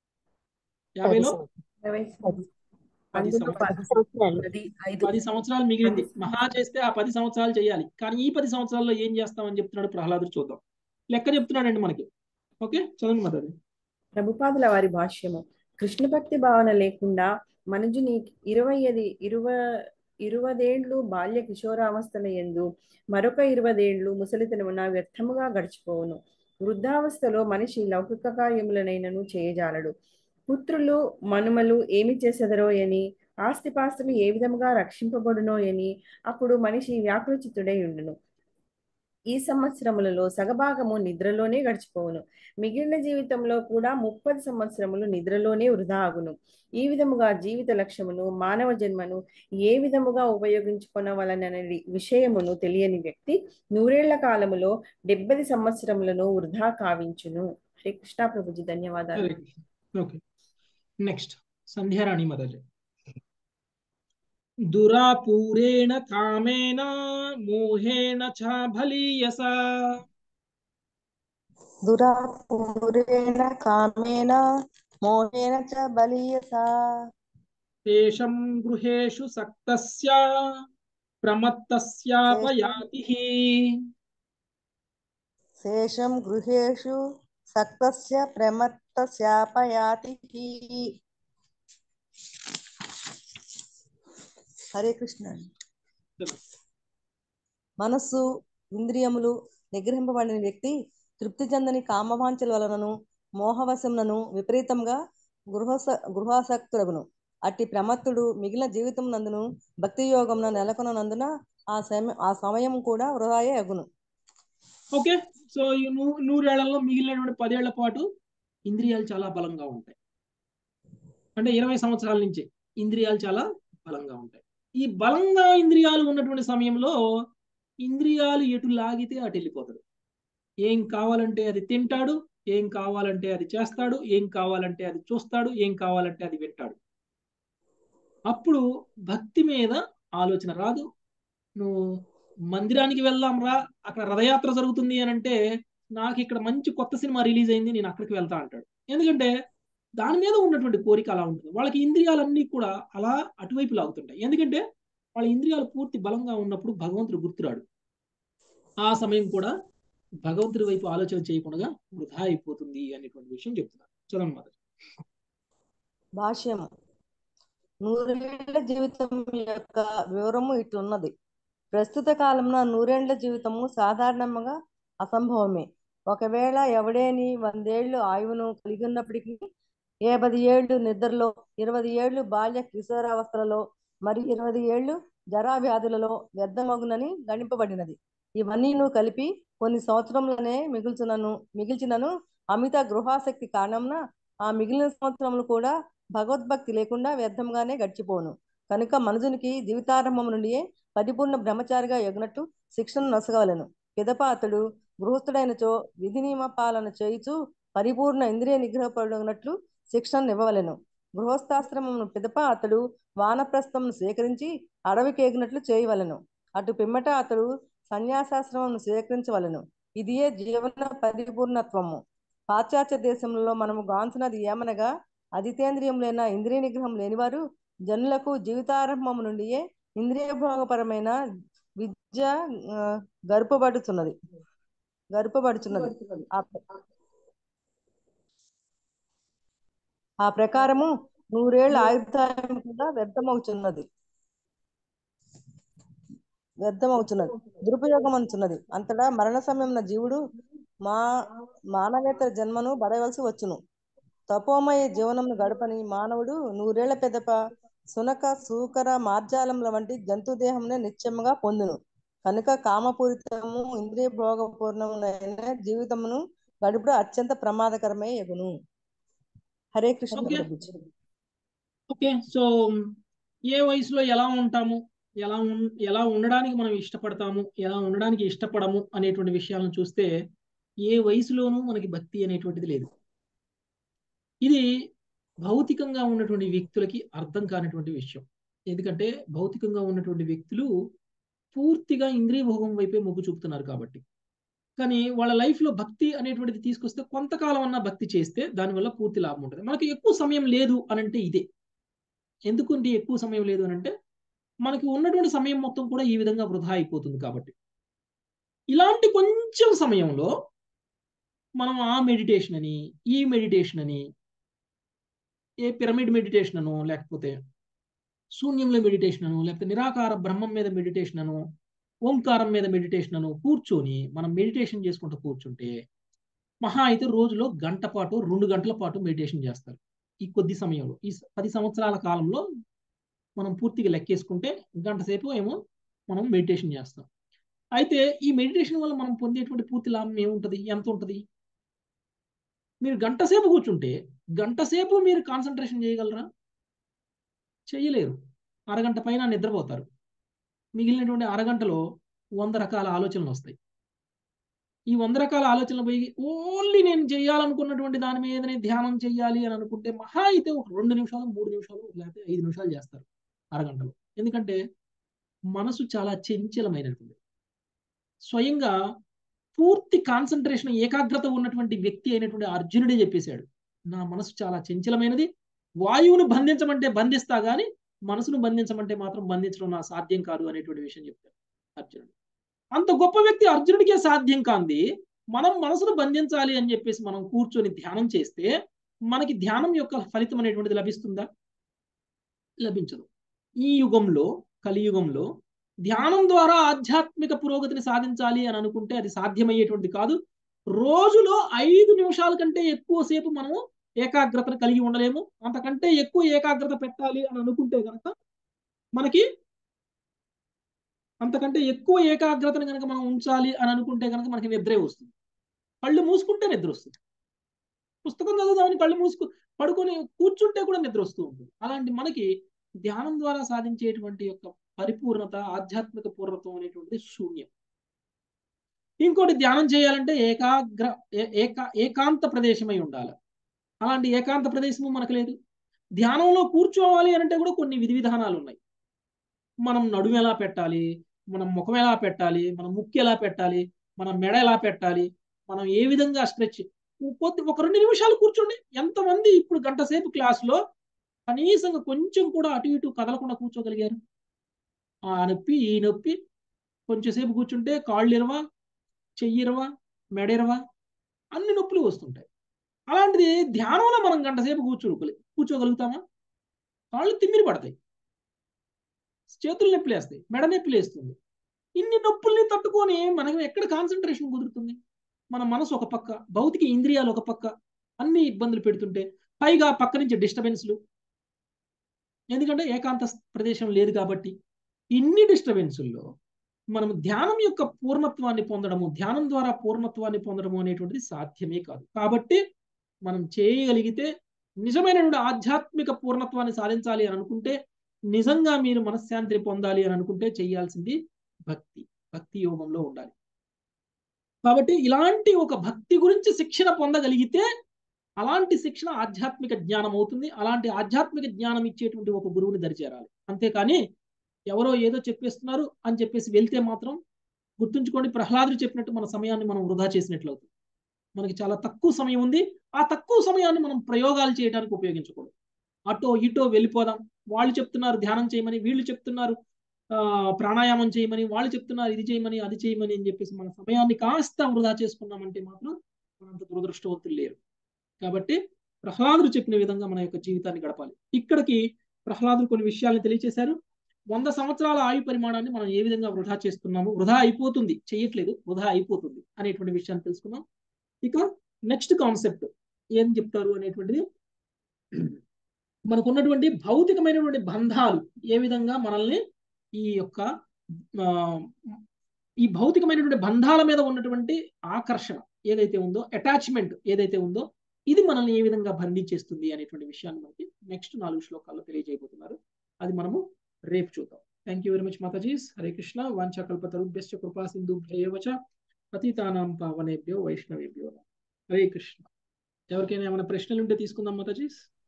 యాభైలో ఇరవై పది అందులో సంవత్సరాలు పది ఐదు పది సంవత్సరాలు మిగిలింది మహా చేస్తే ఆ పది సంవత్సరాలు చేయాలి కానీ ఈ పది సంవత్సరాల్లో ఏం చేస్తామని చెప్తున్నాడు ప్రహ్లాదుడు చూద్దాం లెక్క చెప్తున్నాడండి మనకి ఓకే చదవండి మదది ప్రభుపాదుల వారి భాష్యము కృష్ణ భక్తి భావన లేకుండా మనుజుని ఇరవై అది ఇరవై ఇరువదేండ్లు బాల్య కిషోరావస్థల ఎందు మరొక ఇరవదేండ్లు ముసలితనమున వ్యర్థముగా గడిచిపోవును వృద్ధావస్థలో మనిషి లౌకిక కార్యములనైనను చేయజాలడు పుత్రులు మనుమలు ఏమి చేసెదరో అని ఆస్తిపాస్తులు ఏ విధముగా రక్షింపబడునో అని అప్పుడు మనిషి వ్యాకులచితుడై ఉండును ఈ సంవత్సరములలో సగభాగము నిద్రలోనే గడిచిపోవును మిగిలిన జీవితంలో కూడా ముప్పది సంవత్సరములు నిద్రలోనే వృధా అగును ఈ విధముగా జీవిత లక్ష్యమును మానవ జన్మను ఏ విధముగా ఉపయోగించుకొనవలననే విషయమును తెలియని వ్యక్తి నూరేళ్ల కాలములో డెబ్బది సంవత్సరములను వృధా కావించును హరే కృష్ణ ప్రభుజీ ధన్యవాదాలు ఓకే నెక్స్ట్ సంధ్యారాణి మదజ దురాపూరేణ కామేన మోహేణ చ బలీయస దురాపూరేణ కామేన మోహేన చ బలీయసా తేషం గృహేషు సక్తస్య ప్రమత్తస్యాపయాతి శేషం గృహేషు సక్తస్య ప్రమత్తస్యాపయాతి హరే కృష్ణ మనస్సు ఇంద్రియములు నిగ్రహింపబడిన వ్యక్తి తృప్తి చెందని కామవాంఛల వలనను మోహవశములను విపరీతంగా గృహస గృహాసక్తుడగును అట్టి ప్రమత్తుడు మిగిలిన జీవితం నందును భక్తి యోగమున నెలకొనందున ఆ సమయం ఆ సమయం కూడా వృధాయే అగును ఓకే సో ఈ నూ నూరేళ్లలో మిగిలినటువంటి పదేళ్ల పాటు ఇంద్రియాలు చాలా బలంగా ఉంటాయి అంటే ఇరవై సంవత్సరాల నుంచి ఇంద్రియాలు చాలా బలంగా ఉంటాయి ఈ బలంగా ఇంద్రియాలు ఉన్నటువంటి సమయంలో ఇంద్రియాలు ఎటు లాగితే అటు వెళ్ళిపోతాడు ఏం కావాలంటే అది తింటాడు ఏం కావాలంటే అది చేస్తాడు ఏం కావాలంటే అది చూస్తాడు ఏం కావాలంటే అది వింటాడు అప్పుడు భక్తి మీద ఆలోచన రాదు నువ్వు మందిరానికి వెళ్దాం రా అక్కడ రథయాత్ర జరుగుతుంది అని అంటే నాకు ఇక్కడ మంచి కొత్త సినిమా రిలీజ్ అయింది నేను అక్కడికి వెళ్తా అంటాడు ఎందుకంటే దాని మీద ఉన్నటువంటి కోరిక అలా ఉంటుంది వాళ్ళకి ఇంద్రియాలన్నీ కూడా అలా అటువైపు లాగుతుంటాయి ఎందుకంటే వాళ్ళ ఇంద్రియాలు పూర్తి బలంగా ఉన్నప్పుడు భగవంతుడు గుర్తురాడు ఆ సమయం కూడా భగవంతుడి వైపు ఆలోచన చేయకుండా వృధా అయిపోతుంది అనేటువంటి విషయం చెప్తున్నారు చదవండి మాత భాష్యము నూరేళ్ల జీవితం యొక్క వివరము ఇట్లున్నది ప్రస్తుత కాలంలో నూరేండ్ల జీవితము సాధారణంగా అసంభవమే ఒకవేళ ఎవడేని వందేళ్లు ఆయువును కలిగి ఉన్నప్పటికీ ఏ పది ఏళ్ళు నిద్రలో ఇరవై ఏళ్ళు బాల్య కిశోరావస్థలలో మరి ఇరవై ఏళ్ళు జరా వ్యాధులలో వ్యర్థమగునని గణింపబడినది ఇవన్నీ కలిపి కొన్ని సంవత్సరంలోనే మిగుల్చునను మిగిల్చినను అమిత గృహాసక్తి కారణంన ఆ మిగిలిన సంవత్సరములు కూడా భగవద్భక్తి లేకుండా వ్యర్థంగానే గడిచిపోను కనుక మనుజునికి జీవితారంభం నుండియే పరిపూర్ణ బ్రహ్మచారిగా ఎగినట్టు శిక్షణ నొసగవలను పిదప అతడు గృహస్థుడైనచో విధి నియమ పాలన చేయుచు పరిపూర్ణ ఇంద్రియ నిగ్రహపడినట్లు శిక్షణ ఇవ్వవలెను గృహస్థాశ్రమమును పిదప అతడు వానప్రస్థమును స్వీకరించి అడవికి ఎగినట్లు చేయవలెను అటు పిమ్మట అతడు సన్యాసాశ్రమమును స్వీకరించవలెను ఇదియే జీవన పరిపూర్ణత్వము పాశ్చాత్య దేశంలో మనము గాంచున్నది ఏమనగా అజితేంద్రియం ఇంద్రియ నిగ్రహం లేనివారు జనులకు జీవితారంభము నుండియే ఇంద్రియభోగపరమైన విద్య ఆ, గరుపబడుతున్నది గరుపబడుతున్నది ఆ ప్ర- ఆ ప్రకారము నూరేళ్ల ఆయుర్దాయం కూడా వ్యర్థమవుతున్నది వ్యర్థమవుతున్నది దురుపయోగం అంటున్నది అంతటా మరణ సమయంలో జీవుడు మా మానవేతర జన్మను బడవలసి వచ్చును తపోమయ జీవనమును గడపని మానవుడు నూరేళ్ల పెదప సునక సూకర మార్జాలముల వంటి జంతు దేహమునే నిత్యముగా పొందును కనుక కామపూరితము ఇంద్రియ భోగపూర్ణములైన జీవితమును గడుపుడు అత్యంత ప్రమాదకరమే ఎగును Hare Krishna okay Prabhuji okay so ఏ వయసులో ఎలా ఉంటాము ఎలా ఉన్ ఎలా ఉండడానికి మనం ఇష్టపడతాము ఎలా ఉండడానికి ఇష్టపడము అనేటువంటి విషయాలను చూస్తే ఏ వయసులోనూ మనకి భక్తి అనేటువంటిది లేదు ఇది భౌతికంగా ఉన్నటువంటి వ్యక్తులకి అర్థం కానటువంటి విషయం ఎందుకంటే భౌతికంగా ఉన్నటువంటి వ్యక్తులు పూర్తిగా ఇంద్రియ భోగం వైపే మొగ్గు చూపుతున్నారు కాబట్టి కానీ వాళ్ళ లైఫ్ లో భక్తి అనేటువంటిది తీసుకొస్తే కొంతకాలం అన్న భక్తి చేస్తే దానివల్ల పూర్తి లాభం ఉంటుంది మనకి ఎక్కువ సమయం లేదు అని అంటే ఇదే ఎందుకంటే ఎక్కువ సమయం లేదు అని అంటే మనకి ఉన్నటువంటి సమయం మొత్తం కూడా ఈ విధంగా వృధా అయిపోతుంది కాబట్టి ఇలాంటి కొంచెం సమయంలో మనం ఆ మెడిటేషన్ అని ఈ మెడిటేషన్ అని ఏ పిరమిడ్ మెడిటేషన్ అనో లేకపోతే శూన్యంలో మెడిటేషన్ అను లేకపోతే నిరాకార బ్రహ్మం మీద మెడిటేషన్ అను ఓంకారం మీద మెడిటేషన్ అను కూర్చొని మనం మెడిటేషన్ చేసుకుంటూ కూర్చుంటే మహా అయితే రోజులో గంట పాటు రెండు గంటల పాటు మెడిటేషన్ చేస్తారు ఈ కొద్ది సమయంలో ఈ స- పది సంవత్సరాల కాలంలో మనం పూర్తిగా లెక్కేసుకుంటే గంట సేపు ఏమో మనం మెడిటేషన్ చేస్తాం అయితే ఈ మెడిటేషన్ వల్ల మనం పొందేటువంటి పూర్తి లాభం ఏముంటది ఎంత ఉంటుంది మీరు గంట సేపు కూర్చుంటే గంట సేపు మీరు కాన్సన్ట్రేషన్ చేయగలరా చేయలేరు అరగంట పైన నిద్రపోతారు మిగిలినటువంటి అరగంటలో వంద రకాల ఆలోచనలు వస్తాయి ఈ వంద రకాల ఆలోచనలు పోయి ఓన్లీ నేను చేయాలనుకున్నటువంటి దాని మీదనే ధ్యానం చేయాలి అని అనుకుంటే మహా అయితే ఒక రెండు నిమిషాలు మూడు నిమిషాలు లేకపోతే ఐదు నిమిషాలు చేస్తారు అరగంటలో ఎందుకంటే మనసు చాలా చంచలమైనటువంటి స్వయంగా పూర్తి కాన్సన్ట్రేషన్ ఏకాగ్రత ఉన్నటువంటి వ్యక్తి అయినటువంటి అర్జునుడే చెప్పేశాడు నా మనసు చాలా చంచలమైనది వాయువును బంధించమంటే బంధిస్తా గాని మనసును బంధించమంటే మాత్రం బంధించడం నా సాధ్యం కాదు అనేటువంటి విషయం చెప్తాడు అర్జునుడు అంత గొప్ప వ్యక్తి అర్జునుడికే సాధ్యం కాంది మనం మనసును బంధించాలి అని చెప్పేసి మనం కూర్చొని ధ్యానం చేస్తే మనకి ధ్యానం యొక్క ఫలితం అనేటువంటిది లభిస్తుందా లభించదు ఈ యుగంలో కలియుగంలో ధ్యానం ద్వారా ఆధ్యాత్మిక పురోగతిని సాధించాలి అని అనుకుంటే అది సాధ్యమయ్యేటువంటిది కాదు రోజులో ఐదు నిమిషాల కంటే ఎక్కువసేపు మనము ఏకాగ్రతను కలిగి ఉండలేము అంతకంటే ఎక్కువ ఏకాగ్రత పెట్టాలి అని అనుకుంటే కనుక మనకి అంతకంటే ఎక్కువ ఏకాగ్రతను కనుక మనం ఉంచాలి అని అనుకుంటే కనుక మనకి నిద్రే వస్తుంది కళ్ళు మూసుకుంటే నిద్ర వస్తుంది పుస్తకం చదువుదామని కళ్ళు మూసుకు పడుకొని కూర్చుంటే కూడా నిద్ర వస్తూ ఉంటుంది అలాంటి మనకి ధ్యానం ద్వారా సాధించేటువంటి యొక్క పరిపూర్ణత ఆధ్యాత్మిక పూర్ణత్వం అనేటువంటిది శూన్యం ఇంకోటి ధ్యానం చేయాలంటే ఏకాగ్ర ఏ- ఏకా ఏకాంత ప్రదేశమై ఉండాలి అలాంటి ఏకాంత ప్రదేశము మనకు లేదు ధ్యానంలో కూర్చోవాలి అంటే కూడా కొన్ని విధి విధానాలు ఉన్నాయి మనం నడుము ఎలా పెట్టాలి మనం ముఖం ఎలా పెట్టాలి మనం ముక్కు ఎలా పెట్టాలి మనం మెడ ఎలా పెట్టాలి మనం ఏ విధంగా స్ట్రెచ్ కొద్ది ఒక రెండు నిమిషాలు కూర్చోండి ఎంతమంది ఇప్పుడు గంట సేపు క్లాస్లో కనీసంగా కొంచెం కూడా అటు ఇటు కదలకుండా కూర్చోగలిగారు ఆ నొప్పి ఈ నొప్పి కొంచెం సేపు కూర్చుంటే కాళ్ళు ఇరవా చెయ్యి ఇరవా మెడ ఇరవా అన్ని నొప్పులు వస్తుంటాయి అలాంటిది ధ్యానంలో మనం గంట సేపు కూర్చోగలి కూర్చోగలుగుతామా కాళ్ళు తిమ్మిరి పడతాయి చేతులు నొప్పులు వేస్తాయి మెడ నొప్పులు వేస్తుంది ఇన్ని నొప్పుల్ని తట్టుకొని మనకు ఎక్కడ కాన్సన్ట్రేషన్ కుదురుతుంది మన మనసు ఒక పక్క భౌతిక ఇంద్రియాలు ఒక పక్క అన్ని ఇబ్బందులు పెడుతుంటే పైగా పక్క నుంచి డిస్టర్బెన్స్లు ఎందుకంటే ఏకాంత ప్రదేశం లేదు కాబట్టి ఇన్ని డిస్టర్బెన్సుల్లో మనం ధ్యానం యొక్క పూర్ణత్వాన్ని పొందడము ధ్యానం ద్వారా పూర్ణత్వాన్ని పొందడము అనేటువంటిది సాధ్యమే కాదు కాబట్టి మనం చేయగలిగితే నిజమైనటువంటి ఆధ్యాత్మిక పూర్ణత్వాన్ని సాధించాలి అని అనుకుంటే నిజంగా మీరు మనశ్శాంతిని పొందాలి అని అనుకుంటే చేయాల్సింది భక్తి భక్తి యోగంలో ఉండాలి కాబట్టి ఇలాంటి ఒక భక్తి గురించి శిక్షణ పొందగలిగితే అలాంటి శిక్షణ ఆధ్యాత్మిక జ్ఞానం అవుతుంది అలాంటి ఆధ్యాత్మిక జ్ఞానం ఇచ్చేటువంటి ఒక గురువుని దరిచేరాలి అంతేకాని ఎవరో ఏదో చెప్పేస్తున్నారు అని చెప్పేసి వెళ్తే మాత్రం గుర్తుంచుకోండి ప్రహ్లాదుడు చెప్పినట్టు మన సమయాన్ని మనం వృధా చేసినట్లు అవుతుంది మనకి చాలా తక్కువ సమయం ఉంది ఆ తక్కువ సమయాన్ని మనం ప్రయోగాలు చేయడానికి ఉపయోగించకూడదు అటో ఇటో వెళ్ళిపోదాం వాళ్ళు చెప్తున్నారు ధ్యానం చేయమని వీళ్ళు చెప్తున్నారు ప్రాణాయామం చేయమని వాళ్ళు చెప్తున్నారు ఇది చేయమని అది చేయమని అని చెప్పేసి మన సమయాన్ని కాస్త వృధా చేసుకున్నామంటే మాత్రం మనంత దురదృష్టవంతులు లేరు కాబట్టి ప్రహ్లాదుడు చెప్పిన విధంగా మన యొక్క జీవితాన్ని గడపాలి ఇక్కడికి ప్రహ్లాదుడు కొన్ని విషయాలను తెలియచేశారు వంద సంవత్సరాల ఆయు పరిమాణాన్ని మనం ఏ విధంగా వృధా చేస్తున్నాము వృధా అయిపోతుంది చేయట్లేదు వృధా అయిపోతుంది అనేటువంటి విషయాన్ని తెలుసుకున్నాం ఇక నెక్స్ట్ కాన్సెప్ట్ ఏం చెప్తారు అనేటువంటిది మనకున్నటువంటి భౌతికమైనటువంటి బంధాలు ఏ విధంగా మనల్ని ఈ యొక్క ఈ భౌతికమైనటువంటి బంధాల మీద ఉన్నటువంటి ఆకర్షణ ఏదైతే ఉందో అటాచ్మెంట్ ఏదైతే ఉందో ఇది మనల్ని ఏ విధంగా బంధించేస్తుంది అనేటువంటి విషయాన్ని మనకి నెక్స్ట్ నాలుగు శ్లోకాల్లో తెలియజేయబోతున్నారు అది మనము రేపు చూద్దాం thank you very much Matajis Hare Krishna వాంఛకల్పతరుభ్యశ్చ కృపా సింధుభ్యవచ పతితానాం పావనేభ్యో వైష్ణవేభ్యో హరే కృష్ణ ఎవరికైనా ఏమైనా ప్రశ్నలు ఉంటే తీసుకుందాం మాతాజీస్